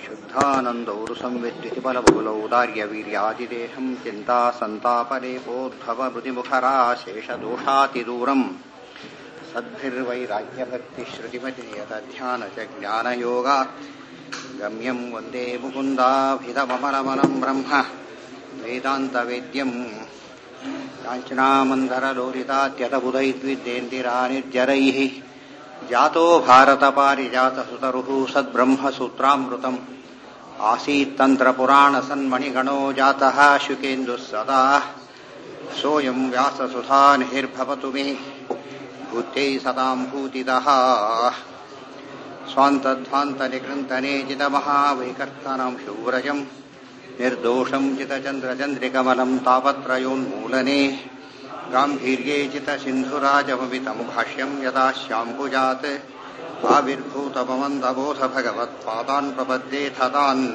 शुद्धानन्दौ संविद्युति बलबहुलौ दार्यवीर्यादिदेहम् चिन्ता सन्तापलेपोद्धवमृतिमुखराशेषदोषातिदूरम् सद्भिर्वैराग्यभक्तिश्रुतिमतिनियतध्यानजज्ञानयोगात् गम्यम् वन्दे मुकुन्दाभिधममलमलम् ब्रह्म वेदान्तवेद्यम् काञ्चनामन्दरलोलितात्यतबुधैद्विद्येन्दिरानिर्जरैः जातो भारतपारिजातसुतरुः सद्ब्रह्मसूत्रामृतम् आसीत्तन्त्रपुराणसन्मणिगणो जातः शुकेन्दुः सदा सोऽयम् व्याससुधानिर्भवतु मे भूत्यै सताम् भूतिदः स्वान्तध्वान्तनिकृन्तनेजितमहावैकर्तनम् शूरजम् निर्दोषम् चितचन्द्रचन्द्रिकमलम् तापत्रयोन्मूलने गाम्भीर्ये चितसिन्धुराजममितम् भाष्यम् यदा श्याम्बुजात् आविर्भूतममन्दबोध भगवत्पादान् प्रपद्येथ तान्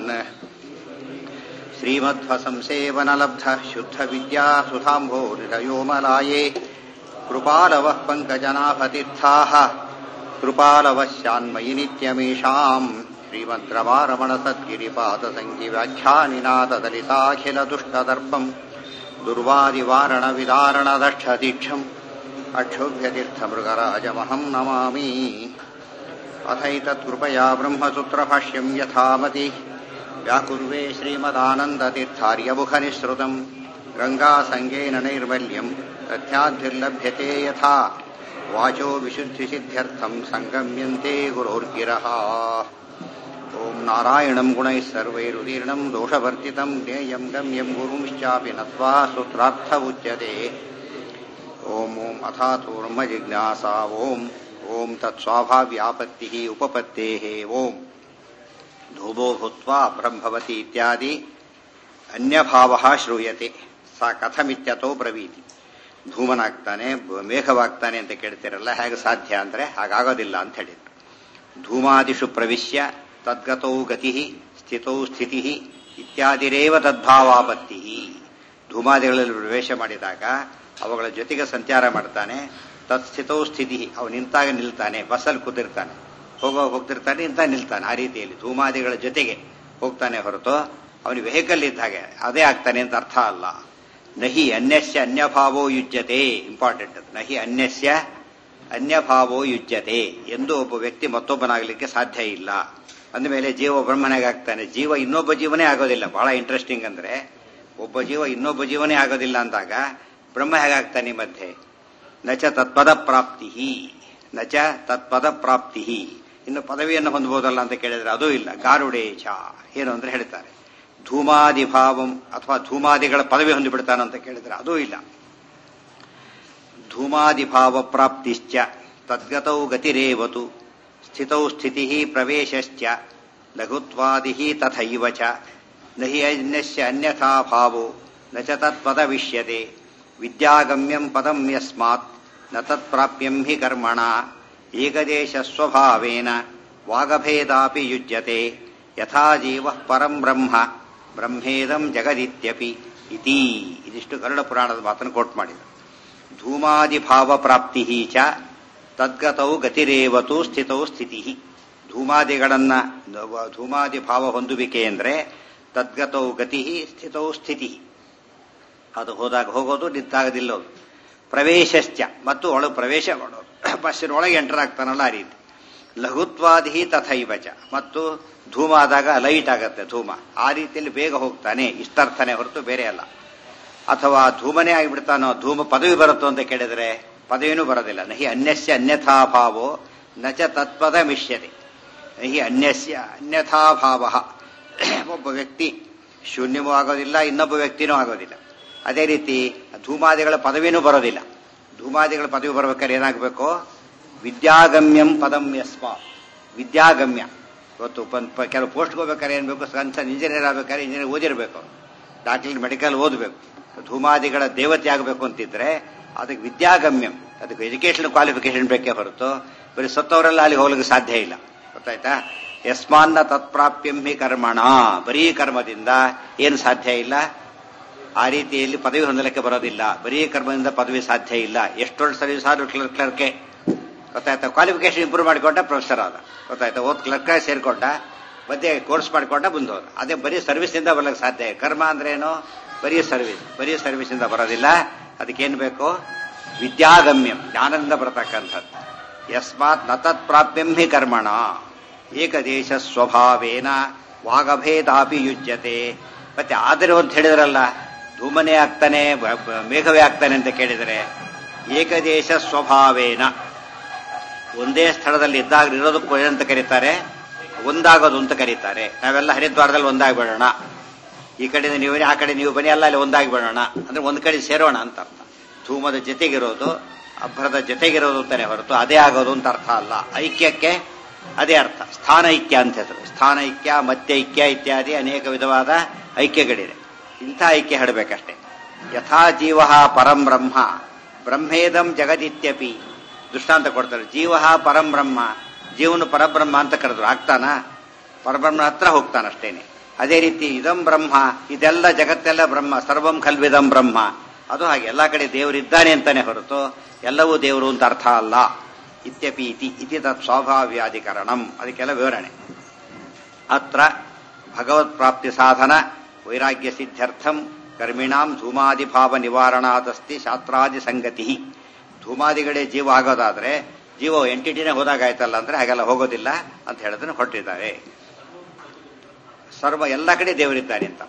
श्रीमध्वसंसेवनलब्ध शुद्धविद्या सुधाम्भोरिरयोमलाये कृपालवः पङ्कजनाभतीर्थाः कृपालवश्यान्मयि नित्यमेषाम् श्रीमद्रवारमणसद्गिरिपादसङ्गिव्याख्यानिनादलिताखिलदुष्टदर्पम् दुर्वादिवारणविदारणदक्षदीक्षम् अक्षोभ्यतीर्थमृगराजमहम् नमामि अथैतत्कृपया ब्रह्मसूत्रभाष्यम् यथामति व्याकुर्वे श्रीमदानन्दतीर्थार्यमुखनिःसृतम् गङ्गासङ्गेन नैर्मल्यम् तथ्याद्भिर्लभ्यते यथा वाचो विशुद्धिसिद्ध्यर्थम् सङ्गम्यन्ते गुरोर्गिरः ॐ नारायणम् गुणैः सर्वैरुदीर्णम् दोषवर्जितम् ज्ञेयम् गम्यम् गुरुंश्चापि नत्वा सूत्रार्थ उच्यते ॐ ॐ अथातोर्मजिज्ञासा ॐ ॐ तत्स्वाभाव्यापत्तिः उपपत्तेः ॐ धूमो भूत्वा ब्रह्मवति इत्यादि अन्यभावः श्रूಯತೆ ಸಾ ಕಥಮಿತ್ಯತೋ ಬ್ರವೀತಿ ಧೂಮನಾಗ್ತಾನೆ ಮೇಘವಾಗ್ತಾನೆ ಅಂತ ಕೇಳ್ತಿರಲ್ಲ ಹೇಗೆ ಸಾಧ್ಯ ಅಂದ್ರೆ ಹಾಗಾಗೋದಿಲ್ಲ ಅಂತ ಹೇಳಿದ್ರು ಧೂಮಾದಿಷು ಪ್ರವಿಶ್ಯ ತದ್ಗತೌ ಗತಿ ಸ್ಥಿತೌ ಸ್ಥಿತಿ ಇತ್ಯಾದಿರೇವ ತದ್ಭಾವಾಪತ್ತಿ ಧೂಮಾದಿಗಳಲ್ಲಿ ಪ್ರವೇಶ ಮಾಡಿದಾಗ ಅವುಗಳ ಜೊತೆಗೆ ಸಂಚಾರ ಮಾಡ್ತಾನೆ ತತ್ಸ್ಥಿತೌ ಸ್ಥಿತಿ ಅವು ನಿಂತಾಗ ನಿಲ್ತಾನೆ ಬಸ್ಸಲ್ಲಿ ಕೂತಿರ್ತಾನೆ ಹೋಗೋ ಹೋಗ್ತಿರ್ತಾನೆ ನಿಂತ ನಿಲ್ತಾನೆ ಆ ರೀತಿಯಲ್ಲಿ ಧೂಮಾದಿಗಳ ಜೊತೆಗೆ ಹೋಗ್ತಾನೆ ಹೊರತು ಅವನಿಗೆ ವೆಹಿಕಲ್ ಇದ್ದ ಹಾಗೆ ಅದೇ ಆಗ್ತಾನೆ ಅಂತ ಅರ್ಥ ಅಲ್ಲ ನಹಿ ಅನ್ಯಸ್ಯ ಅನ್ಯಭಾವೋ ಯುಜ್ಯತೆ ಇಂಪಾರ್ಟೆಂಟ್ ನಹಿ ಅನ್ಯಸ್ಯ ಅನ್ಯಭಾವೋ ಯುಜ್ಯತೆ ಎಂದು ಒಬ್ಬ ವ್ಯಕ್ತಿ ಮತ್ತೊಬ್ಬನಾಗಲಿಕ್ಕೆ ಸಾಧ್ಯ ಇಲ್ಲ ಅಂದಮೇಲೆ ಜೀವ ಬ್ರಹ್ಮನಾಗಾಗ್ತಾನೆ ಜೀವ ಇನ್ನೊಬ್ಬ ಜೀವನೇ ಆಗೋದಿಲ್ಲ ಬಹಳ ಇಂಟ್ರೆಸ್ಟಿಂಗ್ ಅಂದ್ರೆ ಒಬ್ಬ ಜೀವ ಇನ್ನೊಬ್ಬ ಜೀವನೇ ಆಗೋದಿಲ್ಲ ಅಂದಾಗ ಬ್ರಹ್ಮ ಹೇಗಾಗ್ತಾನೆ ಮಧ್ಯೆ ನಚ ತತ್ಪದ ಪ್ರಾಪ್ತಿ ನಚ ತತ್ಪದ ಪ್ರಾಪ್ತಿ ಇನ್ನು ಪದವಿಯನ್ನು ಹೊಂದಬಹುದಲ್ಲ ಅಂತ ಕೇಳಿದ್ರೆ ಅದೂ ಇಲ್ಲ ಗಾರುಡೇಚ ಏನು ಅಂದ್ರೆ ಹೇಳ್ತಾರೆ ಧೂಮಾದಿಭಾವಂ ಅಥವಾ ಧೂಮಾದಿಗಳ ಪದವಿ ಹೊಂದಿಬಿಡ್ತಾನಂತ ಕೇಳಿದ್ರೆ ಅದೂ ಇಲ್ಲ ಧೂಮಾದಿಭಾವ ಪ್ರಾಪ್ತಿಶ್ಚ ತದ್ಗತೌ ಗತಿರೇವತು ಸ್ಥಿತೌ ಸ್ಥಿತಿ ಪ್ರವೇಶಶ್ಚ ಲಘುತ್ವಾದಿ ತಥೈವ ಚ ನಹಿ ಅನ್ಯಸ್ಯ ಅನ್ಯಥಾ ಭಾವೋ ನ ಚ ತತ್ಪದವಿಷ್ಯತೆ ವಿದ್ಯಾಗಮ್ಯಂ ಪದಂ ಯಸ್ಮಾತ್ ನ ತತ್ಪ್ರಾಪ್ಯಂ ಹಿ ಕರ್ಮಣ ಏಕದೇಶ ಸ್ವಭಾವೇನ ವಾಗಭೇದಾಪಿ ಯುಜ್ಯತೆ ಯಥಾ ಜೀವ ಪರಂ ಬ್ರಹ್ಮ ಬ್ರಹ್ಮೇದಂ ಜಗದಿತ್ಯಪಿ ಇತಿ ಇದಿಷ್ಟು ಗರುಡ ಪುರಾಣದ ಮಾತನ್ನು ಕೋಟ್ ಮಾಡಿದರು ಧೂಮಾದಿಭಾವ ಪ್ರಾಪ್ತಿ ಚ ತದ್ಗತೌ ಗತಿರೇವತು ಸ್ಥಿತೌ ಸ್ಥಿತಿ ಧೂಮಾದಿಗಳನ್ನ ಧೂಮಾದಿ ಭಾವ ಹೊಂದುವಿಕೆ ಅಂದರೆ ತದ್ಗತೌ ಗತಿ ಸ್ಥಿತೌ ಸ್ಥಿತಿ ಅದು ಹೋದಾಗ ಹೋಗೋದು ನಿಂತಾಗದಿಲ್ಲೋದು ಪ್ರವೇಶಶ್ಚ ಮತ್ತು ಒಳಗೆ ಪ್ರವೇಶ ಮಾಡೋದು ಬಸ್ಸಿನ ಒಳಗೆ ಎಂಟರ್ ಆಗ್ತಾನಲ್ಲ ಆ ರೀತಿ ಲಘುತ್ವಾದಿ ತಥೈವಚ ಮತ್ತು ಧೂಮ ಆದಾಗ ಲೈಟ್ ಆಗತ್ತೆ ಧೂಮ ಆ ರೀತಿಯಲ್ಲಿ ಬೇಗ ಹೋಗ್ತಾನೆ ಇಷ್ಟರ್ಥನೆ ಹೊರತು ಬೇರೆ ಅಲ್ಲ ಅಥವಾ ಧೂಮನೇ ಆಗಿಬಿಡ್ತಾನೋ ಧೂಮ ಪದವಿ ಬರುತ್ತೋ ಅಂತ ಕೇಳಿದ್ರೆ ಪದವಿನೂ ಬರೋದಿಲ್ಲ ನಹಿ ಅನ್ಯಸ್ಯ ಅನ್ಯಥಾಭಾವೋ ನಚ ತತ್ಪದ ಮಿಷ್ಯತೆ ನಹಿ ಅನ್ಯಸ್ಯ ಅನ್ಯಥಾಭಾವ ಒಬ್ಬ ವ್ಯಕ್ತಿ ಶೂನ್ಯವೂ ಆಗೋದಿಲ್ಲ ಇನ್ನೊಬ್ಬ ವ್ಯಕ್ತಿನೂ ಆಗೋದಿಲ್ಲ ಅದೇ ರೀತಿ ಧೂಮಾದಿಗಳ ಪದವಿನೂ ಬರೋದಿಲ್ಲ ಧೂಮಾದಿಗಳ ಪದವಿ ಬರ್ಬೇಕಾದ್ರೆ ಏನಾಗಬೇಕು ವಿದ್ಯಾಗಮ್ಯಂ ಪದಂ ಯಸ್ಮ ವಿದ್ಯಾಗಮ್ಯ ಇವತ್ತು ಕೆಲವು ಪೋಸ್ಟ್ ಹೋಗ್ಬೇಕಾದ್ರೆ ಏನ್ ಬೇಕು ಕನ್ಸ ಇಂಜಿನಿಯರ್ ಆಗ್ಬೇಕಾದ್ರೆ ಇಂಜಿನಿಯರ್ ಓದಿರ್ಬೇಕು ಡಾಕ್ಟರ್ ಮೆಡಿಕಲ್ ಓದಬೇಕು ಧೂಮಾದಿಗಳ ದೇವತೆ ಆಗಬೇಕು ಅಂತಿದ್ರೆ ಅದಕ್ಕೆ ವಿದ್ಯಾಗಮ್ಯಂ ಅದಕ್ಕೆ ಎಜುಕೇಶನ್ ಕ್ವಾಲಿಫಿಕೇಶನ್ ಬೇಕೇ ಹೊರತು ಬರೀ ಸತ್ತವರೆಲ್ಲ ಅಲ್ಲಿ ಹೋಗ್ಲಿಕ್ಕೆ ಸಾಧ್ಯ ಇಲ್ಲ ಗೊತ್ತಾಯ್ತಾ ಯಸ್ಮಾನ್ನ ತತ್ಪ್ರಾಪ್ಯಂ ಹಿ ಕರ್ಮಣ ಬರೀ ಕರ್ಮದಿಂದ ಏನು ಸಾಧ್ಯ ಇಲ್ಲ ಆ ರೀತಿಯಲ್ಲಿ ಪದವಿ ಹೊಂದಲಿಕ್ಕೆ ಬರೋದಿಲ್ಲ ಬರೀ ಕರ್ಮದಿಂದ ಪದವಿ ಸಾಧ್ಯ ಇಲ್ಲ ಎಷ್ಟೊಂದು ಸರ್ವಿಸ್ ಆದ್ರೂ ಕ್ಲರ್ಕ್ ಕ್ಲರ್ಕೆ ಗೊತ್ತಾಯ್ತಾ ಕ್ವಾಲಿಫಿಕೇಶನ್ ಇಂಪ್ರೂವ್ ಮಾಡಿಕೊಂಡ ಪ್ರೊಫೆಸರ್ ಆದ ಗೊತ್ತಾಯ್ತಾ ಓದ್ ಕ್ಲರ್ಕ್ ಸೇರ್ಕೊಂಡ ಮಧ್ಯೆ ಕೋರ್ಸ್ ಮಾಡಿಕೊಂಡ ಮುಂದೆ ಹೋದ ಅದೇ ಬರೀ ಸರ್ವಿಸಿಂದ ಬರ್ಲಿಕ್ಕೆ ಸಾಧ್ಯ ಕರ್ಮ ಅಂದ್ರೆ ಏನು ಬರೀ ಸರ್ವಿಸ್ ಬರೀ ಸರ್ವಿಸಿಂದ ಬರೋದಿಲ್ಲ ಅದಕ್ಕೇನು ಬೇಕು ವಿದ್ಯಾಗಮ್ಯಂ ಜ್ಞಾನದಿಂದ ಬರತಕ್ಕಂಥದ್ದು ಯಸ್ಮಾತ್ ನ ತತ್ ಪ್ರಾಪ್ಯಂ ಹಿ ಕರ್ಮಣ ಏಕದೇಶ ಸ್ವಭಾವೇನ ವಾಗಭೇದಾಪಿ ಯುಜ್ಯತೆ ಮತ್ತೆ ಆದರೆ ಅಂತ ಹೇಳಿದ್ರಲ್ಲ ಧೂಮನೇ ಆಗ್ತಾನೆ ಬ- ಬ- ಮೇಘವೇ ಆಗ್ತಾನೆ ಅಂತ ಕೇಳಿದರೆ ಏಕದೇಶ ಸ್ವಭಾವೇನ ಒಂದೇ ಸ್ಥಳದಲ್ಲಿ ಇದ್ದಾಗ ಇರೋದಕ್ಕೂ ಏನಂತ ಕರೀತಾರೆ ಒಂದಾಗೋದು ಅಂತ ಕರೀತಾರೆ ನಾವೆಲ್ಲ ಹರಿದ್ವಾರದಲ್ಲಿ ಒಂದಾಗ್ಬಿಡೋಣ ಈ ಕಡೆಯಿಂದ ನೀವು ಬನ್ನಿ, ಆ ಕಡೆ ನೀವು ಬನ್ನಿ ಎಲ್ಲ ಅಲ್ಲಿ ಒಂದಾಗ್ಬಿಡೋಣ ಅಂದ್ರೆ ಒಂದ್ ಕಡೆ ಸೇರೋಣ ಅಂತ ಅರ್ಥ ಧೂಮದ ಜೊತೆಗಿರೋದು ಅಭ್ರದ ಜೊತೆಗಿರೋದು ಅಂತಾನೆ ಹೊರತು ಅದೇ ಆಗೋದು ಅಂತ ಅರ್ಥ ಅಲ್ಲ ಐಕ್ಯಕ್ಕೆ ಅದೇ ಅರ್ಥ ಸ್ಥಾನ ಐಕ್ಯ ಅಂತ ಹೆಸರು ಸ್ಥಾನ ಐಕ್ಯ ಮಧ್ಯ ಐಕ್ಯ ಇತ್ಯಾದಿ ಅನೇಕ ವಿಧವಾದ ಐಕ್ಯಗಳಿದೆ ಇಂಥ ಐಕ್ಯ ಹೇಳಬೇಕಷ್ಟೇ ಯಥಾ ಜೀವ ಪರಂ ಬ್ರಹ್ಮ ಬ್ರಹ್ಮೇದಂ ಜಗದಿತ್ಯಪಿ ದೃಷ್ಟಾಂತ ಕೊಡ್ತಾರೆ ಜೀವ ಪರಂ ಬ್ರಹ್ಮ ಜೀವನು ಪರಬ್ರಹ್ಮ ಅಂತ ಕರೆದ್ರು ಆಗ್ತಾನ ಪರಬ್ರಹ್ಮ ಹತ್ರ ಹೋಗ್ತಾನಷ್ಟೇನೆ ಅದೇ ರೀತಿ ಇದಂ ಬ್ರಹ್ಮ ಇದೆಲ್ಲ ಜಗತ್ತೆಲ್ಲ ಬ್ರಹ್ಮ ಸರ್ವಂ ಖಲ್ವಿದಂ ಬ್ರಹ್ಮ ಅದು ಹಾಗೆ ಎಲ್ಲಾ ಕಡೆ ದೇವರಿದ್ದಾನೆ ಅಂತಾನೆ ಹೊರತು ಎಲ್ಲವೂ ದೇವರು ಅಂತ ಅರ್ಥ ಅಲ್ಲ ಇತ್ಯಪಿ ಇತಿ ಇತಿ ತತ್ ಸ್ವಾಭಾವ್ಯಾಧಿಕರಣಂ ಅದಕ್ಕೆಲ್ಲ ವಿವರಣೆ ಅತ್ರ ಭಗವತ್ ಪ್ರಾಪ್ತಿ ಸಾಧನ ವೈರಾಗ್ಯ ಸಿದ್ಧ್ಯರ್ಥಂ ಕರ್ಮಿಣಾಂ ಧೂಮಾದಿಭಾವ ನಿವಾರಣಾದಸ್ತಿ ಶಾಸ್ತ್ರಾದಿ ಸಂಗತಿ ಧೂಮಾದಿಗಳೇ ಜೀವ ಆಗೋದಾದ್ರೆ ಜೀವ ಎಂಟಿಟಿನೇ ಹೋದಾಗಾಯ್ತಲ್ಲ ಅಂದ್ರೆ ಹಾಗೆಲ್ಲ ಹೋಗೋದಿಲ್ಲ ಅಂತ ಹೇಳಿದ್ರೆ ಹೊರಟಿದ್ದಾರೆ ಸರ್ವ ಎಲ್ಲ ಕಡೆ ದೇವರಿದ್ದಾನೆ ಅಂತ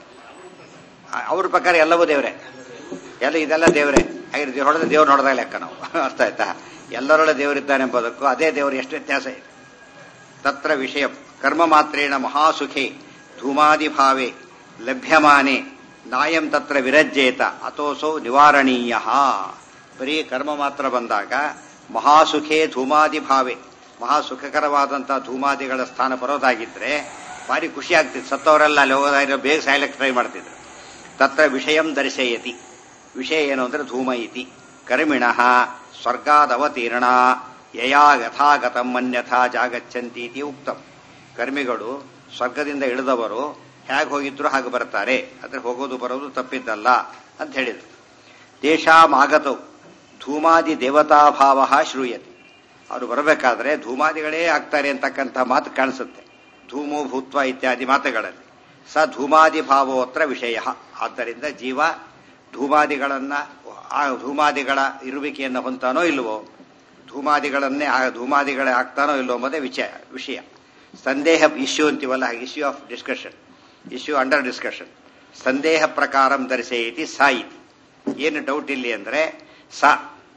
ಆ- ಅವ್ರ ಪ್ರಕಾರ ಎಲ್ಲವೂ ದೇವರೇ ಎಲ್ಲ ಇದೆಲ್ಲ ದೇವರೇ ಹಾಗೆ ಹೊಡೆದ ದೇವ್ರು ನೋಡಿದಾಗ ಲೆಕ್ಕ ನಾವು ಅರ್ಥ ಆಯ್ತಾ ಎಲ್ಲರೊಳ ದೇವರಿದ್ದಾನೆ ಎಂಬುದಕ್ಕೂ ಅದೇ ದೇವರು ಎಷ್ಟು ವ್ಯತ್ಯಾಸ ಇದೆ ತತ್ರ ವಿಷಯ ಕರ್ಮ ಮಾತ್ರೇಣ ಮಹಾಸುಖೆ ಧೂಮಾದಿಭಾವೆ ಲಭ್ಯಮಾನೆ ನಾಯಂ ತತ್ರ ವಿರಜ್ಯೇತ ಅಥೋಸೋ ನಿವಾರಣೀಯ ಬರೀ ಕರ್ಮ ಮಾತ್ರ ಬಂದಾಗ ಮಹಾಸುಖೆ ಧೂಮಾದಿಭಾವೆ ಮಹಾಸುಖಕರವಾದಂತಹ ಧೂಮಾದಿಗಳ ಸ್ಥಾನ ಬರೋದಾಗಿದ್ರೆ ಭಾರಿ ಖುಷಿ ಆಗ್ತಿತ್ತು ಸತ್ತವರೆಲ್ಲ ಅಲ್ಲಿ ಹೋಗೋದಾಗಿರೋ ಬೇಗ ಸಾಯ್ಲಕ್ಕೆ ಟ್ರೈ ಮಾಡ್ತಿದ್ರು ತತ್ರ ವಿಷಯಂ ದರ್ಶಯತಿ ವಿಷಯ ಏನು ಅಂದ್ರೆ ಧೂಮ ಇತಿ ಕರ್ಮಿಣ ಸ್ವರ್ಗಾದವತೀರ್ಣ ಯಯಾ ಯಥಾಗತಂ ಅನ್ಯಥಾ ಜಾಗಚ್ಚಂತಿ ಇತಿ ಉಕ್ತಂ ಕರ್ಮಿಗಳು ಸ್ವರ್ಗದಿಂದ ಇಳಿದವರು ಹೇಗೆ ಹೋಗಿದ್ರು ಹಾಗೆ ಬರ್ತಾರೆ ಅಂದ್ರೆ ಹೋಗೋದು ಬರೋದು ತಪ್ಪಿದ್ದಲ್ಲ ಅಂತ ಹೇಳಿದರು ತೇಷಾಂ ಆಗತವು ಧೂಮಾದಿ ದೇವತಾಭಾವ ಶ್ರೂಯತೆ ಅವರು ಬರಬೇಕಾದ್ರೆ ಧೂಮಾದಿಗಳೇ ಆಗ್ತಾರೆ ಅಂತಕ್ಕಂಥ ಮಾತು ಕಾಣಿಸುತ್ತೆ ಧೂಮು ಭೂತ್ವ ಇತ್ಯಾದಿ ಮಾತುಗಳಲ್ಲಿ ಸ ಧೂಮಾದಿ ಭಾವೋತ್ರ ವಿಷಯ ಆದ್ದರಿಂದ ಜೀವ ಧೂಮಾದಿಗಳನ್ನ ಆ ಧೂಮಾದಿಗಳ ಇರುವಿಕೆಯನ್ನು ಹೊಂತಾನೋ ಇಲ್ವೋ ಧೂಮಾದಿಗಳನ್ನೇ ಆ ಧೂಮಾದಿಗಳೇ ಆಗ್ತಾನೋ ಇಲ್ವೋ ಎಂಬುದೇ ವಿಷಯ ವಿಷಯ ಸಂದೇಹ ಇಶ್ಯೂ ಅಂತೀವಲ್ಲ issue of discussion issue under discussion ಸಂದೇಹ ಪ್ರಕಾರಂ ಧರಿಸೇತಿ ಸಾ ಇತಿ ಏನು ಡೌಟ್ ಇಲ್ಲಿ ಅಂದ್ರೆ ಸ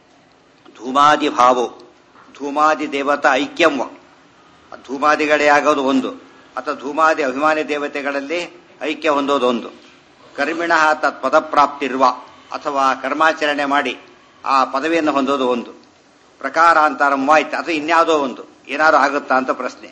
ಧೂಮಾದಿ ಭಾವೋ ಧೂಮಾದಿ ದೇವತಾ ಐಕ್ಯಂ ವ. ಧೂಮಾದಿಗಳೇ ಆಗೋದು ಒಂದು ಅಥವಾ ಧೂಮಾದಿ ಅಭಿಮಾನಿ ದೇವತೆಗಳಲ್ಲಿ ಐಕ್ಯ ಹೊಂದೋದು ಒಂದು ಕರ್ಮಿಣ ತತ್ ಪದಪ್ರಾಪ್ತಿರ್ವ ಅಥವಾ ಕರ್ಮಾಚರಣೆ ಮಾಡಿ ಆ ಪದವಿಯನ್ನು ಹೊಂದೋದು ಒಂದು ಪ್ರಕಾರಾಂತರಂ ವಾಯ್ತು ಅಥವಾ ಇನ್ಯಾವುದೋ ಒಂದು ಏನಾದ್ರು ಆಗುತ್ತಾ ಅಂತ ಪ್ರಶ್ನೆ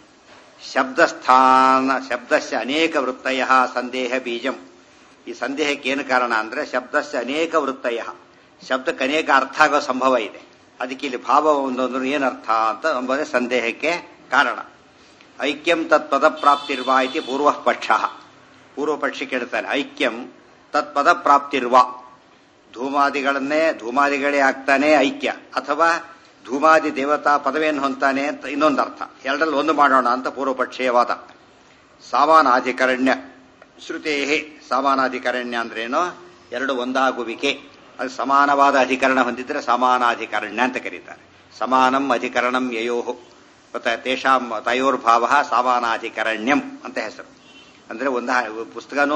ಶಬ್ದಸ್ಥಾನ ಶಬ್ದಸ್ಯ ಅನೇಕ ವೃತ್ತಯ ಸಂದೇಹ ಬೀಜಂ ಈ ಸಂದೇಹಕ್ಕೆ ಏನು ಕಾರಣ ಅಂದ್ರೆ ಶಬ್ದಸ್ಯ ಅನೇಕ ವೃತ್ತಯ ಶಬ್ದಕ್ಕೆ ಅನೇಕ ಅರ್ಥ ಆಗೋ ಸಂಭವ ಇದೆ ಅದಕ್ಕೆ ಇಲ್ಲಿ ಭಾವ ಒಂದೊಂದು ಏನರ್ಥ ಅಂತ ಎಂಬುದೇ ಸಂದೇಹಕ್ಕೆ ಕಾರಣ ಐಕ್ಯಂ ತತ್ ಪದಪ್ರಾಪ್ತಿರ್ವ ಇತಿ ಪೂರ್ವ ಪಕ್ಷ ಪೂರ್ವ ಪಕ್ಷಿ ಕೇಳ್ತಾನೆ ಐಕ್ಯಂ ತತ್ ಪದಪ್ರಾಪ್ತಿರ್ವ ಧೂಮಾದಿಗಳನ್ನೇ ಧೂಮಾದಿಗಳೇ ಆಗ್ತಾನೆ ಐಕ್ಯ ಅಥವಾ ಧೂಮಾದಿ ದೇವತಾ ಪದವಿಯನ್ನು ಹೊಂತಾನೆ ಅಂತ ಇನ್ನೊಂದು ಅರ್ಥ ಎರಡರಲ್ಲಿ ಒಂದು ಮಾಡೋಣ ಅಂತ ಪೂರ್ವ ಪಕ್ಷೀಯವಾದ ಸಾಮಾನಾಧಿಕರಣ್ಯ ಶ್ರುತೇ ಸಾಮಾನಾಧಿಕರಣ್ಯ ಅಂದ್ರೇನು ಎರಡು ಒಂದಾಗುವಿಕೆ ಅದು ಸಮಾನವಾದ ಅಧಿಕರಣ ಹೊಂದಿದ್ರೆ ಸಮಾನಾಧಿಕರಣ್ಯ ಅಂತ ಕರೀತಾರೆ ಸಮಾನಂ ಅಧಿಕರಣಂ ಯಯೋಹು ಗೊತ್ತಾ ತೇಷಾಂ ತಯೋರ್ಭಾವ ಸಮಾನಾಧಿಕರಣ್ಯಂ ಅಂತ ಹೆಸರು ಅಂದ್ರೆ ಒಂದು ಪುಸ್ತಕನೂ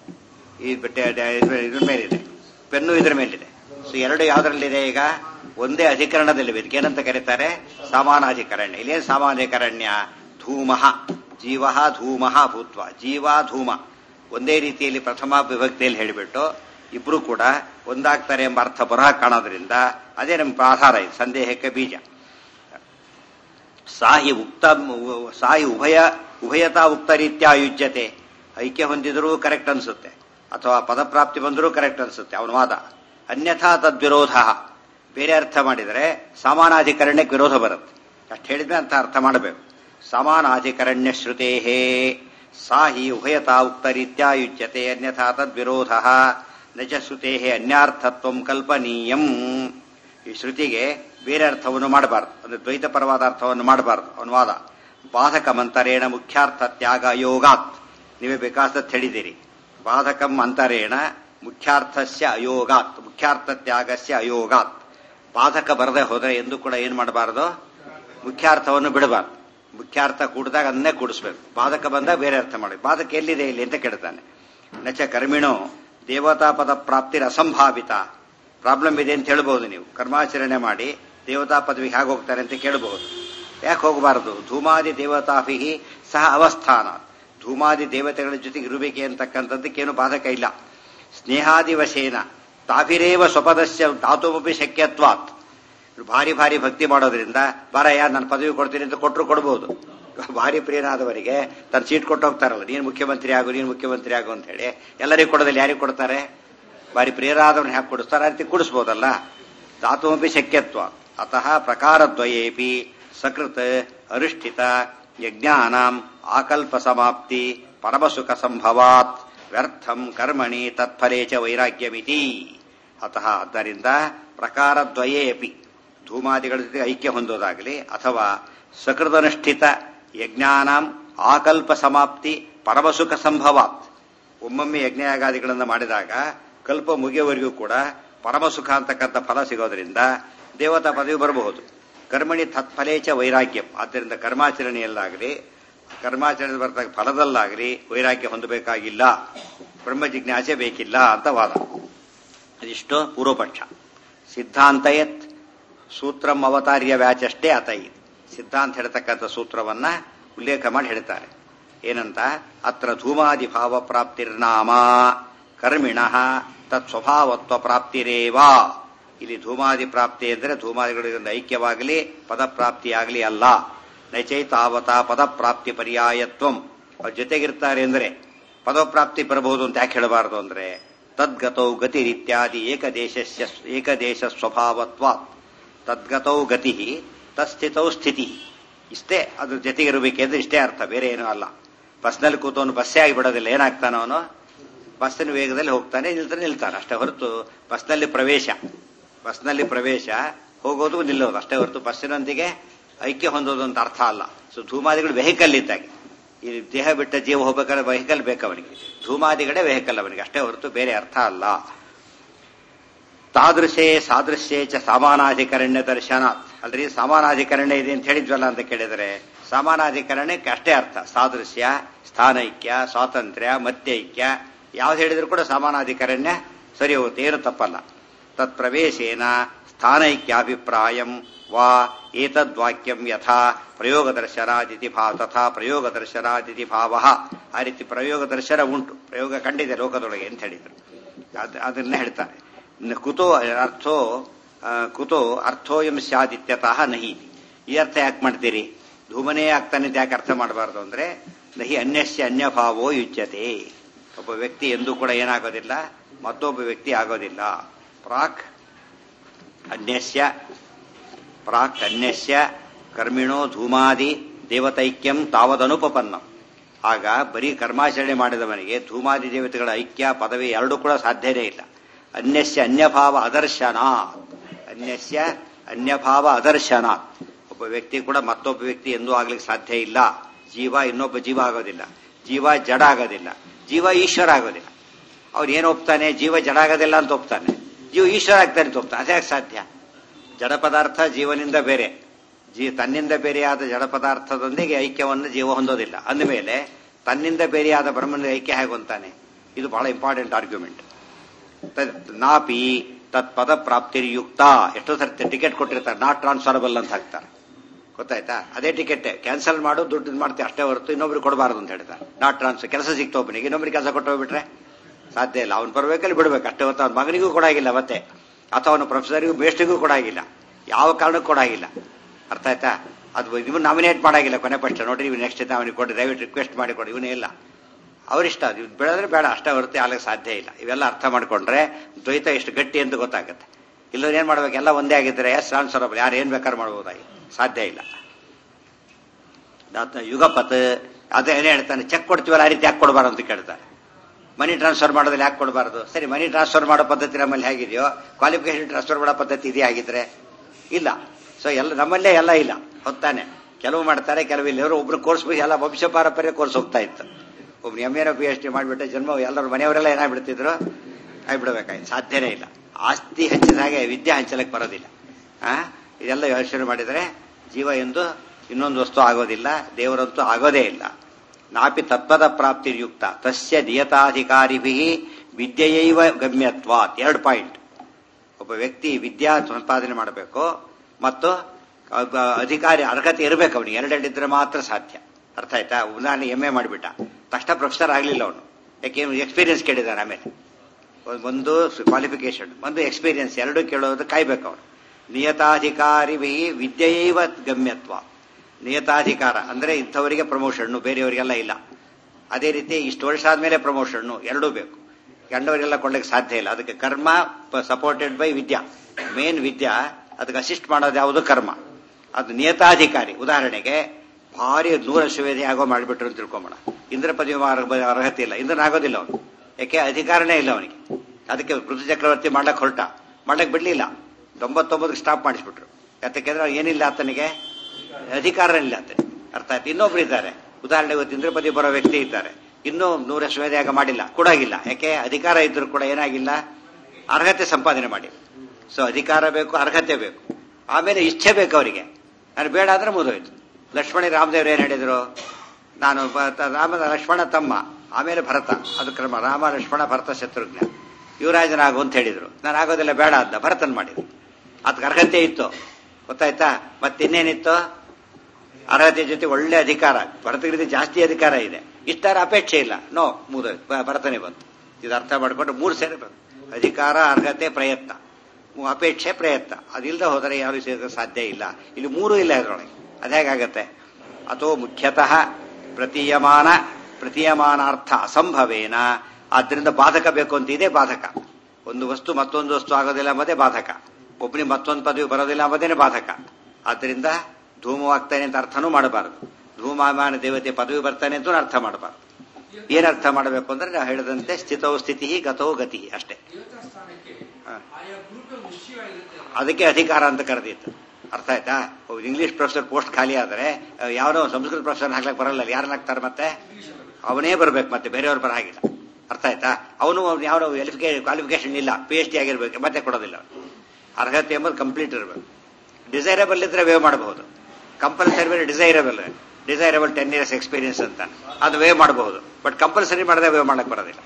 ಈ ಬಟ್ಟೆ ಇದ್ರ ಮೇಲಿದೆ ಪೆನ್ನು ಇದ್ರ ಮೇಲಿದೆ ಸೊ ಎರಡು ಯಾವ್ದ್ರಲ್ಲಿದೆ ಈಗ ಒಂದೇ ಅಧಿಕರಣದಲ್ಲಿವೆ ಇದಕ್ಕೇನಂತ ಕರೀತಾರೆ ಸಮಾನಾಧಿಕರಣ್ಯ ಇಲ್ಲೇನು ಸಮಾನಾಧಿಕರಣ್ಯ ಧೂಮ ಜೀವ ಧೂಮ ಭೂತ್ವ ಜೀವ ಧೂಮ ಒಂದೇ ರೀತಿಯಲ್ಲಿ ಪ್ರಥಮ ವಿಭಕ್ತಿಯಲ್ಲಿ ಹೇಳಿಬಿಟ್ಟು ಇಬ್ರು ಕೂಡ ಒಂದಾಗ್ತಾರೆ ಎಂಬ ಅರ್ಥ ಬರಹ ಕಾಣೋದ್ರಿಂದ ಅದೇ ನಮ್ಮ ಆಧಾರ ಇದು ಸಂದೇಹಕ್ಕೆ ಬೀಜ ಸಾಹಿ ಉಕ್ತ ಸಾಹಿ ಉಭಯ ಉಭಯತಾ ಉಕ್ತ ರೀತ್ಯ ಯುಜ್ಯತೆ ಐಕ್ಯ ಹೊಂದಿದರೂ ಕರೆಕ್ಟ್ ಅನ್ಸುತ್ತೆ ಅಥವಾ ಪದಪ್ರಾಪ್ತಿ ಬಂದರೂ ಕರೆಕ್ಟ್ ಅನ್ಸುತ್ತೆ ಅವನ ವಾದ ಅನ್ಯಥಾ ತದ್ವಿರೋಧ ಬೇರೆ ಅರ್ಥ ಮಾಡಿದರೆ ಸಮಾನಾಧಿಕರಣ್ಯಕ್ಕೆ ವಿರೋಧ ಬರುತ್ತೆ ಅಷ್ಟು ಹೇಳಿದ್ರೆ ಅಂತ ಅರ್ಥ ಮಾಡಬೇಕು ಸಮಾನಾಧಿಕರಣ್ಯ ಶ್ರುತೇ ಸಾ ಹಿ ಉಭಯತಾ ಉಕ್ತ ರೀತ್ಯ ಯುಜ್ಯತೆ ಅನ್ಯಥಾ ತದ್ವಿರೋಧ ನಚ ಶ್ರುತೇ ಅನ್ಯಾರ್ಥತ್ವ ಕಲ್ಪನೀಯಂ ಈ ಶ್ರುತಿಗೆ ಬೇರೆ ಅರ್ಥವನ್ನು ಮಾಡಬಾರ್ದು ಅಂದ್ರೆ ದ್ವೈತ ಪರವಾದ ಅರ್ಥವನ್ನು ಮಾಡಬಾರ್ದು ಅವನ ವಾದ ಬಾಧಕಂ ಅಂತರೇಣ ಮುಖ್ಯಾರ್ಥ ತ್ಯಾಗ ಯೋಗಾತ್ ನೀವೇ ಬೇಕಾದ ಹೇಳಿದಿರಿ ಬಾಧಕಂ ಅಂತರೇಣ ಮುಖ್ಯಾರ್ಥಸ್ಯ ಅಯೋಗಾತ್ ಮುಖ್ಯಾರ್ಥ ತ್ಯಾಗಸ್ಯ ಅಯೋಗಾತ್ ಬಾಧಕ ಬರದೆ ಹೋದರೆ ಎಂದು ಕೂಡ ಏನ್ ಮಾಡಬಾರದು ಮುಖ್ಯಾರ್ಥವನ್ನು ಬಿಡಬಾರ್ದು ಮುಖ್ಯಾರ್ಥ ಕೂಡಿದಾಗ ಅದನ್ನೇ ಕೂಡಿಸ್ಬೇಕು ಬಾಧಕ ಬಂದಾಗ ಬೇರೆ ಅರ್ಥ ಮಾಡಿ ಬಾಧಕ ಎಲ್ಲಿದೆ ಇಲ್ಲಿ ಅಂತ ಕೇಳ್ತಾನೆ ನಚ ಕರ್ಮಿಣೋ ದೇವತಾ ಪದ ಪ್ರಾಪ್ತಿರ ಅಸಂಭಾವಿತ ಪ್ರಾಬ್ಲಮ್ ಇದೆ ಅಂತ ಹೇಳ್ಬಹುದು ನೀವು ಕರ್ಮಾಚರಣೆ ಮಾಡಿ ದೇವತಾ ಪದವಿಗೆ ಹೇಗೆ ಹೋಗ್ತಾರೆ ಅಂತ ಕೇಳಬಹುದು ಯಾಕೆ ಹೋಗಬಾರದು ಧೂಮಾದಿ ದೇವತಾಭಿಹಿ ಸಹ ಅವಸ್ಥಾನ ಧೂಮಾದಿ ದೇವತೆಗಳ ಜೊತೆಗೆ ಇರಬೇಕೆ ಅಂತಕ್ಕಂಥದ್ದಕ್ಕೇನು ಬಾಧಕ ಇಲ್ಲ ಸ್ನೇಹಾದಿ ವಶೇನ ತಾಭಿರೇವ ಸ್ವಪದಸ್ಯ ಧಾತುಮಪಿ ಶಕ್ಯತ್ವಾತ್ ಭಾರಿ ಭಾರಿ ಭಕ್ತಿ ಮಾಡೋದ್ರಿಂದ ಬಾರಯ್ಯ ನಾನು ಪದವಿ ಕೊಡ್ತೀನಿ ಅಂತ ಕೊಟ್ಟರು ಕೊಡ್ಬೋದು ಭಾರಿ ಪ್ರಿಯನಾದವರಿಗೆ ತನ್ನ ಸೀಟ್ ಕೊಟ್ಟು ಹೋಗ್ತಾರಲ್ಲ ನೀನು ಮುಖ್ಯಮಂತ್ರಿ ಆಗು ನೀನು ಮುಖ್ಯಮಂತ್ರಿ ಆಗು ಅಂತ ಹೇಳಿ ಎಲ್ಲರಿಗೂ ಕೊಡೋದಿಲ್ಲ ಯಾರಿಗೆ ಕೊಡ್ತಾರೆ ಭಾರಿ ಪ್ರಿಯರಾದವ್ರನ್ನ ಹ್ಯಾಕೆ ಕೊಡಿಸ್ತಾರೆ ಆ ರೀತಿ ಕೊಡಿಸ್ಬೋದಲ್ಲ ಧಾತುಮಪಿ ಶಕ್ಯತ್ವ ಅತಃ ಪ್ರಕಾರದ್ವಯೇಪಿ ಸಕೃತ್ ಅನುಷ್ಠಿತ ಯಜ್ಞಾನಾಂ ಆಕಲ್ಪ ಸಮಾಪ್ತಿ ಪರಮಸುಖ ಸಂಭವಾತ್ ವ್ಯರ್ಥಂ ಕರ್ಮಣಿ ತತ್ಫಲೇ ಚ ವೈರಾಗ್ಯಮಿತಿ ಅತಃ ಆದ್ದರಿಂದ ಪ್ರಕಾರದ್ವಯೇಪಿ ಧೂಮಾದಿಗಳ ಜೊತೆ ಐಕ್ಯ ಹೊಂದೋದಾಗಲಿ ಅಥವಾ ಸಕೃದನುಷ್ಠಿತ ಯಜ್ಞಾನಾಂ ಆಕಲ್ಪ ಸಮಾಪ್ತಿ ಪರಮಸುಖ ಸಂಭವಾತ್ ಒಮ್ಮೊಮ್ಮೆ ಯಜ್ಞಯಾಗಾದಿಗಳನ್ನು ಮಾಡಿದಾಗ ಕಲ್ಪ ಮುಗಿಯವರೆಗೂ ಕೂಡ ಪರಮಸುಖ ಅಂತಕ್ಕಂಥ ಫಲ ಸಿಗೋದ್ರಿಂದ ದೇವತಾ ಪದವಿ ಬರಬಹುದು ಕರ್ಮಣಿ ತತ್ಫಲೇಚ ವೈರಾಗ್ಯಂ ಆದ್ದರಿಂದ ಕರ್ಮಾಚರಣೆಯಲ್ಲಾಗಲಿ ಕರ್ಮಾಚರಣೆ ಬರ್ತಾಗ ಫಲದಲ್ಲಾಗಲಿ ವೈರಾಗ್ಯ ಹೊಂದಬೇಕಾಗಿಲ್ಲ ಬ್ರಹ್ಮ ಜಿಜ್ಞಾಸೆ ಬೇಕಿಲ್ಲ ಅಂತ ವಾದ ಇದಿಷ್ಟು ಪೂರ್ವಪಕ್ಷ ಸಿದ್ಧಾಂತಯತ್ ಸೂತ್ರಂ ಅವತಾರ್ಯ ವ್ಯಾಚಷ್ಟೇ ಅತೈತ್ ಸಿದ್ಧಾಂತ ಹೇಳ್ತಕ್ಕಂಥ ಸೂತ್ರವನ್ನ ಉಲ್ಲೇಖ ಮಾಡಿ ಹೇಳ್ತಾರೆ ಏನಂತ ಅತ್ರ ಧೂಮಾದಿ ಭಾವ ಪ್ರಾಪ್ತಿರ್ನಾಮ ಕರ್ಮಿಣ ತತ್ ಸ್ವಭಾವತ್ವ ಪ್ರಾಪ್ತಿರೇವಾ ಇಲ್ಲಿ ಧೂಮಾದಿ ಪ್ರಾಪ್ತಿ ಅಂದರೆ ಧೂಮಾದಿಗಳಿಂದ ಐಕ್ಯವಾಗಲಿ ಪದಪ್ರಾಪ್ತಿಯಾಗಲಿ ಅಲ್ಲ ನೈಚೈತಾವತ ಪದಪ್ರಾಪ್ತಿ ಪರ್ಯಾಯತ್ವಂ ಅವ್ರ ಜೊತೆಗಿರ್ತಾರೆ ಅಂದರೆ ಪದಪ್ರಾಪ್ತಿ ಬರಬಹುದು ಅಂತ ಯಾಕೆ ಹೇಳಬಾರದು ಅಂದ್ರೆ ತದ್ಗತೌ ಗತಿರಿತ್ಯಾದಿ ಏಕದೇಶ ಏಕದೇಶ ಸ್ವಭಾವತ್ವ ತದ್ಗತೌ ಗತಿ ತಸ್ಥಿತೌ ಸ್ಥಿತಿ ಇಷ್ಟೇ ಅದ್ರ ಜೊತೆಗಿರಬೇಕೆಂದ್ರೆ ಇಷ್ಟೇ ಅರ್ಥ ಬೇರೆ ಏನೂ ಅಲ್ಲ ಬಸ್ನಲ್ಲಿ ಕೂತವನು ಬಸ್ಸೇ ಆಗಿಬಿಡೋದಿಲ್ಲ ಏನಾಗ್ತಾನ ಅವನು ಬಸ್ಸಿನ ವೇಗದಲ್ಲಿ ಹೋಗ್ತಾನೆ ನಿಲ್ತಾನೆ ನಿಲ್ತಾನೆ ಅಷ್ಟೇ ಹೊರತು ಬಸ್ನಲ್ಲಿ ಪ್ರವೇಶ ಬಸ್ನಲ್ಲಿ ಪ್ರವೇಶ ಹೋಗೋದು ನಿಲ್ಲೋದು ಅಷ್ಟೇ ಹೊರತು ಬಸ್ಸಿನೊಂದಿಗೆ ಐಕ್ಯ ಹೊಂದೋದು ಅಂತ ಅರ್ಥ ಅಲ್ಲ ಸೊ ಧೂಮಾದಿಗಳು ವೆಹಿಕಲ್ ಇದ್ದಾಗೆ ಈ ದೇಹ ಬಿಟ್ಟ ಜೀವ ಹೋಗ್ಬೇಕಾದ್ರೆ ವೆಹಿಕಲ್ ಬೇಕು ಅವನಿಗೆ ಧೂಮಾದಿಗಳೇ ವೆಹಿಕಲ್ ಅವನಿಗೆ ಅಷ್ಟೇ ಹೊರತು ಬೇರೆ ಅರ್ಥ ಅಲ್ಲ ತಾದೃಶೇ ಸಾದೃಶ್ಯೇ ಚ ಸಮಾನಾಧಿಕರಣ್ಯ ದರ್ಶನ ಅಲ್ರಿ ಸಮಾನಾಧಿಕರಣ್ಯ ಇದೆ ಅಂತ ಹೇಳಿದ್ವಲ್ಲ ಅಂತ ಕೇಳಿದರೆ ಸಮಾನಾಧಿಕರಣಕ್ಕೆ ಅಷ್ಟೇ ಅರ್ಥ ಸಾದೃಶ್ಯ ಸ್ಥಾನೈಕ್ಯ ಸ್ವಾತಂತ್ರ್ಯ ಮತ್ಯೈಕ್ಯ ಯಾವ್ದು ಹೇಳಿದ್ರು ಕೂಡ ಸಮಾನಾಧಿಕರಣ್ಯ ಸರಿ ಹೋಗುತ್ತೆ ಏನು ತಪ್ಪಲ್ಲ ತತ್ ಪ್ರವೇಶೇನ ಸ್ಥಾನೈಕ್ಯಾಭಿಪ್ರಾಯಂ ವಾ ಏತದ್ವಾಕ್ಯಂ ಯಥಾ ಪ್ರಯೋಗ ದರ್ಶನಾದಿತಿ ಭಾವ ತಥಾ ಪ್ರಯೋಗ ದರ್ಶನಾದಿತಿ ಭಾವ ಆ ರೀತಿ ಪ್ರಯೋಗ ದರ್ಶನ ಉಂಟು ಪ್ರಯೋಗ ಕಂಡಿದೆ ಲೋಕದೊಳಗೆ ಅಂತ ಹೇಳಿದ್ರು ಅದನ್ನ ಹೇಳ್ತಾರೆ ಕುತೋ ಅರ್ಥೋ ಕುತೋ ಅರ್ಥೋಯಂ ಸ್ಯಾದಿತ್ಯತಃ ನಹಿ ಈ ಅರ್ಥ ಯಾಕೆ ಮಾಡ್ತೀರಿ ಧೂಮನೇ ಆಗ್ತಾನೆ ಅಂತ ಯಾಕೆ ಅರ್ಥ ಮಾಡಬಾರ್ದು ಅಂದ್ರೆ ನಹಿ ಅನ್ಯಸ್ಯ ಅನ್ಯಭಾವೋ ಯುಜ್ಯತೆ ಒಬ್ಬ ವ್ಯಕ್ತಿ ಎಂದೂ ಕೂಡ ಏನಾಗೋದಿಲ್ಲ ಮತ್ತೊಬ್ಬ ವ್ಯಕ್ತಿ ಆಗೋದಿಲ್ಲ ಪ್ರಾಕ್ ಅನ್ಯಸ್ಯ ಪ್ರಾಕ್ ಅನ್ಯಸ್ಯ ಕರ್ಮಿಣೋ ಧೂಮಾದಿ ದೇವತೈಕ್ಯಂ ತಾವದನುಪಪನ್ನಂ ಆಗ ಬರೀ ಕರ್ಮಾಚರಣೆ ಮಾಡಿದವನಿಗೆ ಧೂಮಾದಿ ದೇವತೆಗಳ ಐಕ್ಯ ಪದವಿ ಎರಡೂ ಕೂಡ ಸಾಧ್ಯನೇ ಇಲ್ಲ ಅನ್ಯಸ್ಯ ಅನ್ಯಭಾವ ಅದರ್ಶನ ಅನ್ಯಸ್ಯ ಅನ್ಯಭಾವ ಅದರ್ಶನ ಒಬ್ಬ ವ್ಯಕ್ತಿ ಕೂಡ ಮತ್ತೊಬ್ಬ ವ್ಯಕ್ತಿ ಎಂದೂ ಆಗ್ಲಿಕ್ಕೆ ಸಾಧ್ಯ ಇಲ್ಲ ಜೀವ ಇನ್ನೊಬ್ಬ ಜೀವ ಆಗೋದಿಲ್ಲ ಜೀವ ಜಡ ಆಗೋದಿಲ್ಲ ಜೀವ ಈಶ್ವರ ಆಗೋದಿಲ್ಲ ಅವ್ನು ಏನು ಒಪ್ತಾನೆ ಜೀವ ಜಡ ಆಗೋದಿಲ್ಲ ಅಂತ ಒಪ್ತಾನೆ ಜೀವ ಈಶ್ವರ ಆಗ್ತಾನೆ ಅಂತ ಒಪ್ತಾನೆ ಅದ್ಯಾಕೆ ಸಾಧ್ಯ ಜಡ ಪದಾರ್ಥ ಜೀವನಿಂದ ಬೇರೆ ಜೀ ತನ್ನಿಂದ ಬೇರೆಯಾದ ಜಡ ಪದಾರ್ಥದೊಂದಿಗೆ ಐಕ್ಯವನ್ನು ಜೀವ ಹೊಂದೋದಿಲ್ಲ ಅಂದಮೇಲೆ ತನ್ನಿಂದ ಬೇರೆಯಾದ ಬ್ರಹ್ಮನಿಗೆ ಐಕ್ಯ ಹೇಗೆ ಹೊಂತಾನೆ ಇದು ಬಹಳ ಇಂಪಾರ್ಟೆಂಟ್ ಆರ್ಗ್ಯುಮೆಂಟ್ ನಾಪಿ ತತ್ ಪದ ಪ್ರಾಪ್ತಿರ್ಯುಕ್ತ ಎಷ್ಟೋ ಸರ್ತಿ ಟಿಕೆಟ್ ಕೊಟ್ಟಿರ್ತಾರೆ ನಾಟ್ ಟ್ರಾನ್ಸ್ಫರಬಲ್ ಅಂತ ಹಾಕ್ತಾರೆ ಗೊತ್ತಾಯ್ತಾ ಅದೇ ಟಿಕೆಟ್ ಕ್ಯಾನ್ಸಲ್ ಮಾಡು ದುಡ್ಡು ಮಾಡ್ತೀವಿ ಅಷ್ಟೇ ಹೊರತು ಇನ್ನೊಬ್ರಿಗೆ ಕೊಡಬಾರದು ಅಂತ ಹೇಳ್ತಾರೆ ನಾಟ್ ಟ್ರಾನ್ಸ್ಫರ್ ಕೆಲಸ ಸಿಕ್ತ ಒಬ್ಬನಿಗೆ ಇನ್ನೊಬ್ರಿಗೆ ಕೆಲಸ ಕೊಟ್ಟು ಹೋಗ್ಬಿಟ್ರೆ ಸಾಧ್ಯ ಇಲ್ಲ ಅವ್ನು ಬರ್ಬೇಕಲ್ಲಿ ಬಿಡ್ಬೇಕು ಅಷ್ಟೇ ಹೊತ್ತು ಅವ್ನ ಮಗನಿಗೂ ಕೊಡಾಗಿಲ್ಲ ಮತ್ತೆ ಅಥವಾ ಅವನ ಪ್ರೊಫೆಸರಿಗೂ ಬೇಸ್ಟಿಗೂ ಕೊಡಾಗಿಲ್ಲ ಯಾವ ಕಾರಣಕ್ಕೂ ಕೊಡಾಗಿಲ್ಲ ಅರ್ಥ ಆಯ್ತಾ ಅದು ಇವನು ನಾಮಿನೇಟ್ ಮಾಡಾಗಿಲ್ಲ ಕೊನೆ ಪಕ್ಷ ನೋಡ್ರಿ ಇವ್ ನೆಕ್ಸ್ಟ್ ಅವನಿಗೆ ಕೊಡಿ ದಯವಿಟ್ಟು ರಿಕ್ವೆಸ್ಟ್ ಮಾಡಿ ಕೊಡಿ ಇವನೇ ಇಲ್ಲ ಅವರಿಷ್ಟ ಅದು ಬೆಳೆದ್ರೆ ಬೇಡ ಅಷ್ಟೇ ಹೊರತು ಆಗ್ಲಿಕ್ಕೆ ಸಾಧ್ಯ ಇಲ್ಲ ಇವೆಲ್ಲ ಅರ್ಥ ಮಾಡ್ಕೊಂಡ್ರೆ ದ್ವೈತ ಎಷ್ಟು ಗಟ್ಟಿ ಅಂತ ಗೊತ್ತಾಗುತ್ತೆ ಇಲ್ಲದ್ರೆ ಏನ್ ಮಾಡ್ಬೇಕು ಎಲ್ಲ ಒಂದೇ ಆಗಿದ್ರೆ ಎಸ್ ಟ್ರಾನ್ಸ್ಫರಬಲ್ ಯಾರು ಏನ್ ಬೇಕಾದ್ರೂ ಮಾಡ್ಬೋದಾಗಿ ಸಾಧ್ಯ ಇಲ್ಲ ಯುಗಪತ್ ಅದೇ ಏನೇ ಹೇಳ್ತಾನೆ ಚೆಕ್ ಕೊಡ್ತೀವಲ್ಲ ಆ ರೀತಿ ಯಾಕೆ ಕೊಡಬಾರ್ದು ಅಂತ ಕೇಳ್ತಾರೆ ಮನಿ ಟ್ರಾನ್ಸ್ಫರ್ ಮಾಡೋದ್ರಲ್ಲಿ ಯಾಕೆ ಕೊಡಬಾರ್ದು ಸರಿ ಮನಿ ಟ್ರಾನ್ಸ್ಫರ್ ಮಾಡೋ ಪದ್ಧತಿ ನಮ್ಮಲ್ಲಿ ಹೇಗಿದೆಯೋ ಕ್ವಾಲಿಫಿಕೇಶನ್ ಟ್ರಾನ್ಸ್ಫರ್ ಮಾಡೋ ಪದ್ಧತಿ ಇದೆ ಆಗಿದ್ರೆ ಇಲ್ಲ ಸೊ ಎಲ್ಲ ನಮ್ಮಲ್ಲೇ ಎಲ್ಲ ಇಲ್ಲ ಹೊತ್ತಾನೆ ಕೆಲವು ಮಾಡ್ತಾರೆ ಕೆಲವು ಇಲ್ಲ ಒಬ್ರು ಕೋರ್ಸ್ ಎಲ್ಲ ವಂಶ ಪಾರಂಪರ್ಯ ಕೋರ್ಸ್ ಹೋಗ್ತಾ ಇತ್ತು ಒಬ್ರು ಎಮ್ ಎನೋ ಪಿ ಎಚ್ ಡಿ ಮಾಡಿಬಿಟ್ಟೆ ಜನ್ಮ ಎಲ್ಲರೂ ಮನೆಯವರೆಲ್ಲ ಏನಾಗ್ಬಿಡ್ತಿದ್ರು ಆಗ್ಬಿಡ್ಬೇಕಾಯ್ತು ಸಾಧ್ಯನೇ ಇಲ್ಲ ಆಸ್ತಿ ಹಂಚಿದ ಹಾಗೆ ವಿದ್ಯೆ ಹಂಚಲಕ್ಕೆ ಬರೋದಿಲ್ಲ ಆ ಇದೆಲ್ಲ ಯೋಚನೆ ಮಾಡಿದರೆ ಜೀವ ಎಂದು ಇನ್ನೊಂದು ವಸ್ತು ಆಗೋದಿಲ್ಲ ದೇವರಂತೂ ಆಗೋದೇ ಇಲ್ಲ ನಾಪಿ ತತ್ವದ ಪ್ರಾಪ್ತಿಯುಕ್ತ ತಸ್ಯ ನಿಯತಾಧಿಕಾರಿಭಿ ವಿದ್ಯೆಯೈವ ಗಮ್ಯತ್ವಾತ್ ಎರಡು ಪಾಯಿಂಟ್ ಒಬ್ಬ ವ್ಯಕ್ತಿ ವಿದ್ಯಾ ಸಂಪಾದನೆ ಮಾಡಬೇಕು ಮತ್ತು ಒಬ್ಬ ಅಧಿಕಾರಿ ಅರ್ಹತೆ ಇರಬೇಕು ಅವನಿಗೆ ಎರಡೆರಡಿದ್ರೆ ಮಾತ್ರ ಸಾಧ್ಯ ಅರ್ಥ ಆಯ್ತಾ ಉದಾಹರಣೆ ಎಂ ಎ ಮಾಡಿಬಿಟ್ಟ ತಕ್ಷಣ ಪ್ರೊಫೆಸರ್ ಆಗಲಿಲ್ಲ ಅವನು ಯಾಕೆ ಎಕ್ಸ್ಪೀರಿಯನ್ಸ್ ಕೇಳಿದಾನೆ ಆಮೇಲೆ ಒಂದು ಕ್ವಾಲಿಫಿಕೇಶನ್ ಒಂದು ಎಕ್ಸ್ಪೀರಿಯನ್ಸ್ ಎರಡು ಕೇಳೋದು ಕಾಯ್ಬೇಕು ಅವನು ನಿಯತಾಧಿಕಾರಿ ವಿದ್ಯೆಯೈವ ಗಮ್ಯತ್ವ ನಿಯತಾಧಿಕಾರ ಅಂದ್ರೆ ಇಂಥವರಿಗೆ ಪ್ರಮೋಷನ್ನು ಬೇರೆಯವರಿಗೆಲ್ಲ ಇಲ್ಲ ಅದೇ ರೀತಿ ಇಷ್ಟು ವರ್ಷ ಆದ್ಮೇಲೆ ಪ್ರಮೋಷನ್ನು ಎರಡೂ ಬೇಕು ಗಂಡವರಿಗೆಲ್ಲ ಕೊಡ್ಲಿಕ್ಕೆ ಸಾಧ್ಯ ಇಲ್ಲ ಅದಕ್ಕೆ ಕರ್ಮ ಸಪೋರ್ಟೆಡ್ ಬೈ ವಿದ್ಯಾ ಮೇನ್ ವಿದ್ಯಾ ಅದಕ್ಕೆ ಅಸಿಸ್ಟ್ ಮಾಡೋದು ಯಾವುದು ಕರ್ಮ ಅದು ನಿಯತಾಧಿಕಾರಿ ಉದಾಹರಣೆಗೆ ಭಾರಿ ನೂರ ಸುವೇದಿ ಆಗೋ ಮಾಡಿಬಿಟ್ರು ಅಂತ ತಿಳ್ಕೊಂಬೋಣ ಇಂದ್ರ ಪದವಿ ಅರ್ಹತೆ ಇಲ್ಲ ಇಂದ್ರನ ಆಗೋದಿಲ್ಲ ಅವನು ಯಾಕೆ ಅಧಿಕಾರನೇ ಇಲ್ಲ ಅವನಿಗೆ ಅದಕ್ಕೆ ಪೃಥ್ವಿ ಚಕ್ರವರ್ತಿ ಮಾಡ್ಲಕ್ಕೆ ಹೊರಟ ಮಾಡ್ಲಕ್ಕೆ ಬಿಡ್ಲಿಲ್ಲ ತೊಂಬತ್ತೊಂಬತ್ತಕ್ಕೆ ಸ್ಟಾಪ್ ಮಾಡಿಸ್ಬಿಟ್ರು ಯಾತಕ್ಕೆಂದ್ರೆ ಏನಿಲ್ಲ ಆತನಿಗೆ ಅಧಿಕಾರ ಇಲ್ಲ ಆತನಿಗೆ ಅರ್ಥ ಆಯ್ತು ಇನ್ನೊಬ್ರು ಇದ್ದಾರೆ ಉದಾಹರಣೆ ಇವತ್ತು ಇಂದ್ರಪತಿ ಬರೋ ವ್ಯಕ್ತಿ ಇದ್ದಾರೆ ಇನ್ನೂ ನೂರ ಶ್ವೇದ್ಯಾಗ ಮಾಡಿಲ್ಲ ಕೊಡಾಗಿಲ್ಲ ಯಾಕೆ ಅಧಿಕಾರ ಇದ್ರು ಕೂಡ ಏನಾಗಿಲ್ಲ ಅರ್ಹತೆ ಸಂಪಾದನೆ ಮಾಡಿ ಸೊ ಅಧಿಕಾರ ಬೇಕು ಅರ್ಹತೆ ಬೇಕು ಆಮೇಲೆ ಇಚ್ಛೆ ಬೇಕು ಅವರಿಗೆ ನಾನು ಬೇಡ ಅಂದ್ರೆ ಮುಗಿದೋಯ್ತು ಲಕ್ಷ್ಮಣ ರಾಮದೇವ್ರು ಏನ್ ಹೇಳಿದ್ರು ನಾನು ರಾಮ ಲಕ್ಷ್ಮಣ ತಮ್ಮ ಆಮೇಲೆ ಭರತ ಅದು ಕ್ರಮ ರಾಮ ಲಕ್ಷ್ಮಣ ಭರತ ಶತ್ರುಘ್ನ ಯುವರಾಜನಾಗು ಅಂತ ಹೇಳಿದ್ರು ನಾನು ಆಗೋದಿಲ್ಲ ಬೇಡ ಅಂತ ಭರತನ್ ಮಾಡಿದ್ರು ಅದಕ್ಕೆ ಅರ್ಹತೆ ಇತ್ತು ಗೊತ್ತಾಯ್ತಾ ಮತ್ತಿನ್ನೇನಿತ್ತು ಅರ್ಹತೆ ಜೊತೆ ಒಳ್ಳೆ ಅಧಿಕಾರ ಭರತಗಿರಿದ ಜಾಸ್ತಿ ಅಧಿಕಾರ ಇದೆ ಇಷ್ಟಾರ ಅಪೇಕ್ಷೆ ಇಲ್ಲ ನೋ ಮೂರು ಭರತನೇ ಬಂತು ಇದು ಅರ್ಥ ಮಾಡಿಕೊಂಡು ಮೂರು ಸೇರಿ ಬಂತು ಅಧಿಕಾರ ಅರ್ಹತೆ ಪ್ರಯತ್ನ ಅಪೇಕ್ಷೆ ಪ್ರಯತ್ನ ಅದಿಲ್ಲದೆ ಹೋದರೆ ಯಾರು ಸೇರಿದ್ರೆ ಸಾಧ್ಯ ಇಲ್ಲ ಇಲ್ಲಿ ಮೂರು ಇಲ್ಲ ಇದರೊಳಗೆ ಅದೇಗಾಗತ್ತೆ ಅಥೋ ಮುಖ್ಯತಃ ಪ್ರತೀಯಮಾನ ಪ್ರತೀಯಮಾನಾರ್ಥ ಅಸಂಭವೇನ ಆದ್ದರಿಂದ ಬಾಧಕ ಬೇಕು ಅಂತ ಇದೆ ಬಾಧಕ ಒಂದು ವಸ್ತು ಮತ್ತೊಂದು ವಸ್ತು ಆಗೋದಿಲ್ಲ ಎಂಬುದೇ ಬಾಧಕ ಒಬ್ಬನಿಗೆ ಮತ್ತೊಂದು ಪದವಿ ಬರೋದಿಲ್ಲ ಎಂಬುದೇನೆ ಬಾಧಕ ಆದ್ದರಿಂದ ಧೂಮವಾಗ್ತಾನೆ ಅಂತ ಅರ್ಥನೂ ಮಾಡಬಾರದು ಧೂಮಾಮಾನ ದೇವತೆ ಪದವಿ ಬರ್ತಾನೆ ಅಂತ ಅರ್ಥ ಮಾಡಬಾರದು ಏನ್ ಅರ್ಥ ಮಾಡಬೇಕು ಅಂದ್ರೆ ನಾವು ಹೇಳಿದಂತೆ ಸ್ಥಿತವು ಸ್ಥಿತಿ ಗತೋ ಗತಿ ಅಷ್ಟೇ ಅದಕ್ಕೆ ಅಧಿಕಾರ ಅಂತ ಕರೆದಿತ್ತು ಅರ್ಥ ಆಯ್ತಾ ಇಂಗ್ಲಿಷ್ ಪ್ರೊಫೆಸರ್ ಪೋಸ್ಟ್ ಖಾಲಿ ಆದ್ರೆ ಯಾವನೋ ಸಂಸ್ಕೃತ ಪ್ರೊಫೆಸರ್ ಹಾಕ್ಲಕ್ ಬರಲ್ಲ ಯಾರನ್ನ ಹಾಕ್ತಾರೆ ಮತ್ತೆ ಅವನೇ ಬರ್ಬೇಕು ಮತ್ತೆ ಬೇರೆಯವ್ರು ಬರಾಗಿಲ್ಲ ಅರ್ಥ ಆಯ್ತಾ ಅವನು ಯಾವ ಕ್ವಾಲಿಫಿಕೇಶನ್ ಇಲ್ಲ ಪಿ ಎಚ್ ಡಿ ಆಗಿರ್ಬೇಕು ಮತ್ತೆ ಕೊಡೋದಿಲ್ಲ ಅರ್ಹತೆ ಎಂಬುದು ಕಂಪ್ಲೀಟ್ ಇರಬೇಕು ಡಿಸೈರಬಲ್ ಇದ್ರೆ ವೇವ್ ಮಾಡಬಹುದು ಕಂಪಲ್ಸರಿ ಬೇರೆ desirable desirable ten years experience ಅಂತ ಅದು ವೇವ್ ಮಾಡಬಹುದು ಬಟ್ ಕಂಪಲ್ಸರಿ ಮಾಡದೆ ವೇವ್ ಮಾಡಕ್ ಬರೋದಿಲ್ಲ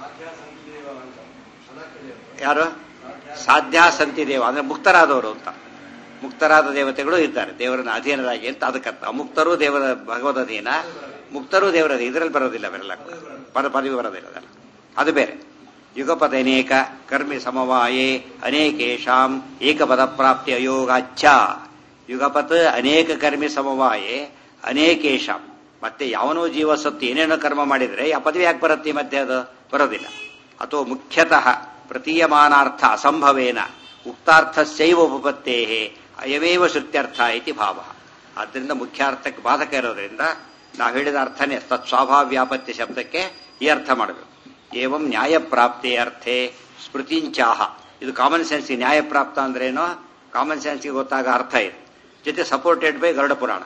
ಯಾರು ಸಾಧ್ಯ ಸಂತಿ ದೇವ ಅಂದ್ರೆ ಮುಕ್ತರಾದವರು ಅಂತ ಮುಕ್ತರಾದ ದೇವತೆಗಳು ಇದ್ದಾರೆ ದೇವರನ್ನ ಅಧೀನರಾಗಿ ಅಂತ ಅದಕ್ಕರ್ಥ ಅಮುಕ್ತರು ದೇವರ ಭಗವದ್ ಅಧೀನ ಮುಕ್ತರು ದೇವರ ಇದರಲ್ಲಿ ಬರೋದಿಲ್ಲ ಅವೆಲ್ಲ ಪದ ಪದವಿ ಬರೋದಿಲ್ಲ ಅದೆಲ್ಲ ಅದು ಬೇರೆ ಯುಗಪದ ಅನೇಕ ಕರ್ಮಿ ಸಮವಾಯೇ ಅನೇಕೇಶಾಂ ಏಕಪದ ಪ್ರಾಪ್ತಿ ಅಯೋಗಾಚ್ಛ ಯುಗಪತ್ ಅನೇಕ ಕರ್ಮಿ ಸಮವಾಯೇ ಅನೇಕೇಶಾಂ ಮತ್ತೆ ಯಾವನೋ ಜೀವ ಸತ್ತು ಏನೇನೋ ಕರ್ಮ ಮಾಡಿದ್ರೆ ಆ ಪದವಿ ಯಾಕೆ ಬರುತ್ತೆ ಮತ್ತೆ ಅದು ಬರೋದಿಲ್ಲ ಅಥವಾ ಮುಖ್ಯತಃ ಪ್ರತೀಯಮಾನಾರ್ಥ ಅಸಂಭವೇನ ಉಕ್ತಾರ್ಥಸ್ಯೈವ ಉಪಪತ್ತೇ ಅಯವೇವ ಶ್ರುತ್ಯರ್ಥ ಇತಿ ಭಾವ ಆದ್ದರಿಂದ ಮುಖ್ಯಾರ್ಥಕ್ಕೆ ಬಾಧಕ ಇರೋದ್ರಿಂದ ನಾವು ಹೇಳಿದ ಅರ್ಥನೇ ತತ್ ಸ್ವಾಭಾವ್ಯಾಪತ್ಯ ಶಬ್ದಕ್ಕೆ ಈ ಅರ್ಥ ಮಾಡಬೇಕು ಏವಂ ನ್ಯಾಯಪ್ರಾಪ್ತಿ ಅರ್ಥೆ ಸ್ಮೃತಿಂಚಾಹ ಇದು ಕಾಮನ್ ಸೆನ್ಸ್ ನ್ಯಾಯಪ್ರಾಪ್ತ ಅಂದ್ರೇನೋ ಕಾಮನ್ ಸೆನ್ಸ್ಗೆ ಗೊತ್ತಾಗ ಅರ್ಥ ಇದೆ ಜೊತೆ ಸಪೋರ್ಟೆಡ್ ಬೈ ಗರುಡ ಪುರಾಣ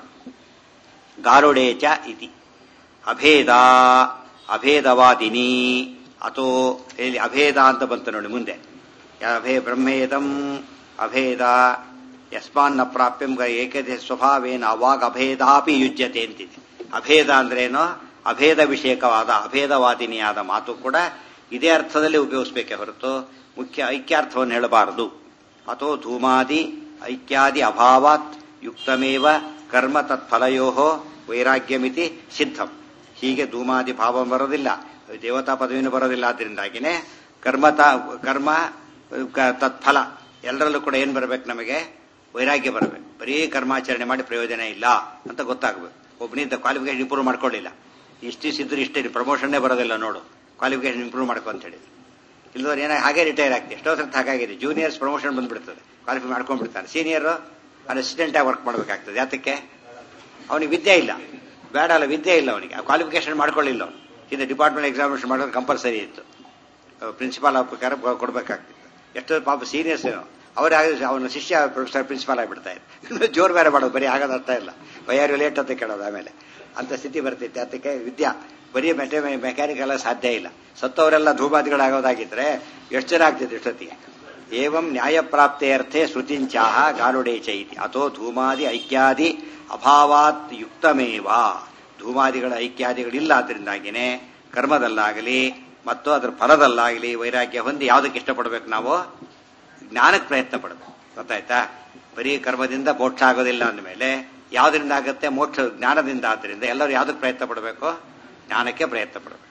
ಗಾರುಡೇಚ ಇತಿ ಅಭೇದ ಅಭೇದವಾದಿನಿ ಅಥೋ ಇಲ್ಲಿ ಅಭೇದ ಅಂತ ಬಂತು ನೋಡಿ ಮುಂದೆ ಅಭೇ ಬ್ರಹ್ಮೇದಂ ಅಭೇದ ಯಸ್ಮಾನ್ನ ಪ್ರಾಪ್ಯಂ ಏಕದೇ ಸ್ವಭಾವೇನ ಅವಾಗ ಅಭೇದಾಪಿ ಯುಜ್ಯತೆ ಅಂತಿದೆ ಅಭೇದ ಅಂದ್ರೇನೋ ಅಭೇದ ವಿಷಯಕವಾದ ಅಭೇದವಾದಿನಿಯಾದ ಮಾತು ಕೂಡ ಇದೇ ಅರ್ಥದಲ್ಲಿ ಉಪಯೋಗಿಸಬೇಕೆ ಹೊರತು ಮುಖ್ಯ ಐಕ್ಯಾರ್ಥವನ್ನು ಹೇಳಬಾರದು ಅಥೋ ಧೂಮಾದಿ ಐಕ್ಯಾದಿ ಅಭಾವಾತ್ ಯುಕ್ತಮೇವ ಕರ್ಮ ತತ್ಫಲಯೋ ವೈರಾಗ್ಯಮಿತಿ ಸಿದ್ಧಂ ಹೀಗೆ ಧೂಮಾದಿ ಭಾವ ಬರೋದಿಲ್ಲ ದೇವತಾ ಪದವಿನೂ ಬರೋದಿಲ್ಲ ಆದ್ದರಿಂದಾಗಿನೇ ಕರ್ಮತ ಕರ್ಮ ತತ್ಫಲ ಎಲ್ಲರಲ್ಲೂ ಕೂಡ ಏನ್ ಬರಬೇಕು ನಮಗೆ ವೈರಾಗ್ಯ ಬರಬೇಕು ಬರೀ ಕರ್ಮಾಚರಣೆ ಮಾಡಿ ಪ್ರಯೋಜನ ಇಲ್ಲ ಅಂತ ಗೊತ್ತಾಗಬೇಕು ಒಬ್ಬನಿಂದ ಕ್ವಾಲಿಫಿಕೇಶನ್ ಇಂಪ್ರೂವ್ ಮಾಡ್ಕೊಳ್ಳಿಲ್ಲ ಇಷ್ಟಿಸ್ ಇದ್ರು ಇಷ್ಟೇ ಪ್ರಮೋಷನ್ನೇ ಬರೋದಿಲ್ಲ ನೋಡು ಕ್ವಾಲಿಫಿಕೇಶನ್ ಇಂಪ್ರೂವ್ ಮಾಡ್ಕೊ ಅಂತ ಹೇಳಿ ಇಲ್ಲದವ್ರು ಏನೋ ಹಾಗೆ ರಿಟೈರ್ ಆಗ್ತದೆ ಎಷ್ಟೋ ಸರ್ತಿ ಹಾಗಾಗಿದೆ ಜೂನಿಯರ್ಸ್ ಪ್ರಮೋಷನ್ ಬಂದ್ಬಿಡ್ತದೆ ಕ್ವಾಲಿಫೈ ಮಾಡ್ಕೊಂಡ್ಬಿಡ್ತಾನೆ ಸೀನಿಯರ್ ಅಸಿಸ್ಟೆಂಟ್ ಆಗಿ ವರ್ಕ್ ಮಾಡಬೇಕಾಗ್ತದೆ ಯಾತಕ್ಕೆ ಅವನಿಗೆ ವಿದ್ಯೆ ಇಲ್ಲ ಬೇಡ ಅಲ್ಲ ವಿದ್ಯೆ ಇಲ್ಲ ಅವನಿಗೆ ಕ್ವಾಲಿಫಿಕೇಶನ್ ಮಾಡ್ಕೊಳ್ಳಿಲ್ಲ ಅವನು ಹಿಂದೆ ಡಿಪಾರ್ಟ್ಮೆಂಟ್ ಎಕ್ಸಾಮಿನೇಷನ್ ಮಾಡೋದು ಕಂಪಲ್ಸರಿ ಇತ್ತು ಪ್ರಿನ್ಸಿಪಾಲ್ ಪ್ರಕಾರ ಕೊಡಬೇಕಾಗ್ತಿತ್ತು ಎಷ್ಟೋ ಪಾಪ ಸೀನಿಯರ್ಸ್ ಅವ್ರ ಅವನ ಶಿಷ್ಯ ಪ್ರೊಫೆಸರ್ ಪ್ರಿನ್ಸಿಪಾಲ್ ಆಗಿಬಿಡ್ತಾ ಇದ್ರು ಜೋರು ಬೇರೆ ಮಾಡೋದು ಬರೀ ಆಗೋದು ಅರ್ಥ ಇಲ್ಲ ವೈಯಾರು ಲೇಟ್ ಅಂತ ಕೇಳೋದು ಆಮೇಲೆ ಅಂತ ಸ್ಥಿತಿ ಬರ್ತೈತೆ ಅದಕ್ಕೆ ವಿದ್ಯಾ ಬರೀ ಮೆಟೆ ಮೆಕ್ಯಾನಿಕಲ್ ಸಾಧ್ಯ ಇಲ್ಲ ಸತ್ತವರೆಲ್ಲ ಧೂಪಾದಿಗಳಾಗೋದಾಗಿದ್ರೆ ಎಷ್ಟು ಜನ ಆಗ್ತಿದ್ರು ಇಷ್ಟೊತ್ತಿಗೆ ಏವಂ ನ್ಯಾಯ ಪ್ರಾಪ್ತಿಯರ್ಥೆ ಶ್ರುತಿಂಚಾಹ ಗಾರುಡೇ ಚೈತಿ ಅಥೋ ಧೂಮಾದಿ ಐಕ್ಯಾದಿ ಅಭಾವಾತ್ ಯುಕ್ತಮೇವ ಧೂಮಾದಿಗಳ ಐಕ್ಯಾದಿಗಳಿಲ್ಲ ಅದರಿಂದಾಗಿನೇ ಕರ್ಮದಲ್ಲಾಗಲಿ ಮತ್ತು ಅದರ ಫಲದಲ್ಲಾಗಲಿ ವೈರಾಗ್ಯ ಹೊಂದಿ ಯಾವುದಕ್ಕೆ ಇಷ್ಟಪಡ್ಬೇಕು ನಾವು ಜ್ಞಾನಕ್ಕೆ ಪ್ರಯತ್ನ ಪಡಬೇಕು ಗೊತ್ತಾಯ್ತಾ ಬರೀ ಕರ್ಮದಿಂದ ಮೋಕ್ಷ ಆಗೋದಿಲ್ಲ ಅಂದಮೇಲೆ ಯಾವುದರಿಂದ ಆಗುತ್ತೆ ಮೋಕ್ಷ ಜ್ಞಾನದಿಂದ ಆದ್ದರಿಂದ ಎಲ್ಲರೂ ಯಾವುದಕ್ಕೆ ಪ್ರಯತ್ನ ಪಡಬೇಕು ಜ್ಞಾನಕ್ಕೆ ಪ್ರಯತ್ನ ಪಡಬೇಕು